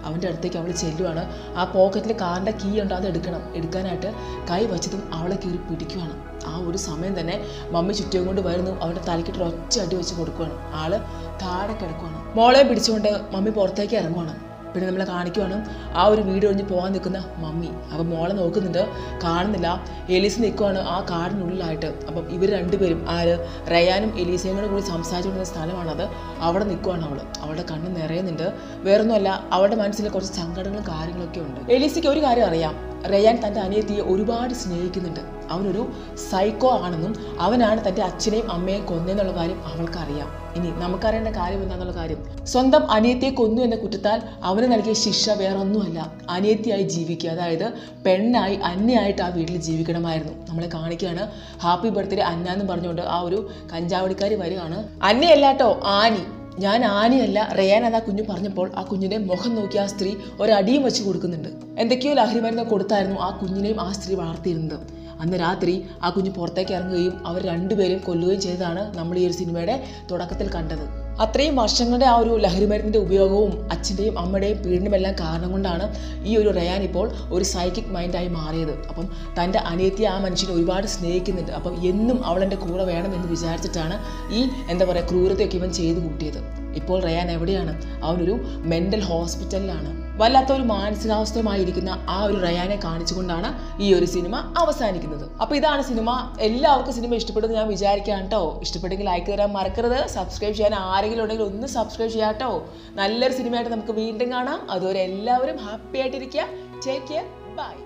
അവൻ്റെ അടുത്തേക്ക് അവൾ ചെല്ലുവാണ് ആ പോക്കറ്റിൽ കാറിൻ്റെ കീ ഉണ്ട് അത് എടുക്കണം എടുക്കാനായിട്ട് കൈ വച്ചതും അവളെ കീറി പിടിക്കുവാണ് ആ ഒരു സമയം തന്നെ മമ്മി ചുറ്റും കൊണ്ട് വരുന്നു അവൻ്റെ തലക്കിട്ട് ഒരു ഒറ്റ അടി വെച്ച് കൊടുക്കുവാണ് ആള് താഴെ കിടക്കുവാണ് മോളെ പിടിച്ചുകൊണ്ട് മമ്മി പുറത്തേക്ക് ഇറങ്ങുവാണ് പിന്നെ നമ്മളെ കാണിക്കുവാണ് ആ ഒരു വീട് ഒഴിഞ്ഞ് പോകാൻ നിൽക്കുന്ന മമ്മി അപ്പം മോളെ നോക്കുന്നുണ്ട് കാണുന്നില്ല എലീസ് നിൽക്കുവാണ് ആ കാടിനുള്ളിലായിട്ട് അപ്പം ഇവർ രണ്ടുപേരും ആര് റയാനും എലീസയും കൂടെ കൂടി സംസാരിച്ചുകൊണ്ടിരുന്ന സ്ഥലമാണത് അവിടെ നിൽക്കുവാണ് അവൾ അവളുടെ കണ്ണ് നിറയുന്നുണ്ട് വേറൊന്നുമല്ല അവളുടെ മനസ്സിൽ കുറച്ച് സങ്കടങ്ങളും കാര്യങ്ങളൊക്കെ ഉണ്ട് എലീസയ്ക്ക് ഒരു കാര്യം അറിയാം റയാൻ തൻ്റെ അനിയത്തിയെ ഒരുപാട് സ്നേഹിക്കുന്നുണ്ട് അവനൊരു സൈക്കോ ആണെന്നും അവനാണ് തൻ്റെ അച്ഛനെയും അമ്മയെയും കൊന്നെന്നുള്ള കാര്യം അവൾക്കറിയാം ഇനി നമുക്കറിയേണ്ട കാര്യം എന്താണെന്നുള്ള കാര്യം സ്വന്തം അനിയത്തിയെ കൊന്നു എന്ന കുറ്റത്താൽ അവന് നൽകിയ ശിക്ഷ വേറൊന്നുമല്ല അനിയത്തിയായി ജീവിക്കുക അതായത് പെണ്ണായി അന്യായിട്ട് ആ വീട്ടിൽ ജീവിക്കണമായിരുന്നു നമ്മളെ കാണിക്കുകയാണ് ഹാപ്പി ബർത്ത്ഡേ അന്ന എന്ന് പറഞ്ഞുകൊണ്ട് ആ ഒരു കഞ്ചാവടിക്കാരി വരികയാണ് അന്നയല്ലാട്ടോ ആനി ഞാൻ ആനയല്ല റയാൻ എന്ന കുഞ്ഞു പറഞ്ഞപ്പോൾ ആ കുഞ്ഞിന്റെ മുഖം നോക്കി ആ സ്ത്രീ ഒരടിയും വെച്ച് കൊടുക്കുന്നുണ്ട് എന്തൊക്കെയോ ലഹരി മരുന്ന് കൊടുത്തായിരുന്നു ആ കുഞ്ഞിനെയും ആ സ്ത്രീ വളർത്തിയിരുന്നത് അന്ന് രാത്രി ആ കുഞ്ഞ് പുറത്തേക്ക് ഇറങ്ങുകയും അവർ രണ്ടുപേരും കൊല്ലുകയും ചെയ്തതാണ് നമ്മൾ ഈ ഒരു സിനിമയുടെ തുടക്കത്തിൽ കണ്ടത് അത്രയും വർഷങ്ങളുടെ ആ ഒരു ലഹരി മരുന്നിൻ്റെ ഉപയോഗവും അച്ഛൻ്റെയും അമ്മയുടെയും പീഡനമെല്ലാം കാരണം കൊണ്ടാണ് ഈ ഒരു റയാൻ ഇപ്പോൾ ഒരു സൈക്കിക് മൈൻഡായി മാറിയത് അപ്പം തൻ്റെ അനിയത്തിയെ ആ മനുഷ്യനെ ഒരുപാട് സ്നേഹിക്കുന്നുണ്ട് അപ്പം എന്നും അവൾ എൻ്റെ കൂടെ വേണമെന്ന് വിചാരിച്ചിട്ടാണ് ഈ എന്താ പറയുക ക്രൂരതയൊക്കെ ഇവൻ ചെയ്തു കൂട്ടിയത് ഇപ്പോൾ റയാൻ എവിടെയാണ് അവനൊരു മെൻ്റൽ ഹോസ്പിറ്റലിലാണ് വല്ലാത്ത ഒരു മാനസികാവസ്ഥയുമായിരിക്കുന്ന ആ ഒരു റയാനെ കാണിച്ചുകൊണ്ടാണ് ഈ ഒരു സിനിമ അവസാനിക്കുന്നത് അപ്പോൾ ഇതാണ് സിനിമ എല്ലാവർക്കും സിനിമ ഇഷ്ടപ്പെടുമെന്ന് ഞാൻ വിചാരിക്കാം കേട്ടോ ഇഷ്ടപ്പെട്ടെങ്കിൽ ലൈക്ക് തരാൻ മറക്കരുത് സബ്സ്ക്രൈബ് ചെയ്യാൻ ആരെങ്കിലും ഉണ്ടെങ്കിൽ ഒന്ന് സബ്സ്ക്രൈബ് ചെയ്യാം കേട്ടോ നല്ലൊരു സിനിമയായിട്ട് നമുക്ക് വീണ്ടും കാണാം അതുവരെ എല്ലാവരും ഹാപ്പി ആയിട്ടിരിക്കുക ടേക്ക് കെയർ ബൈ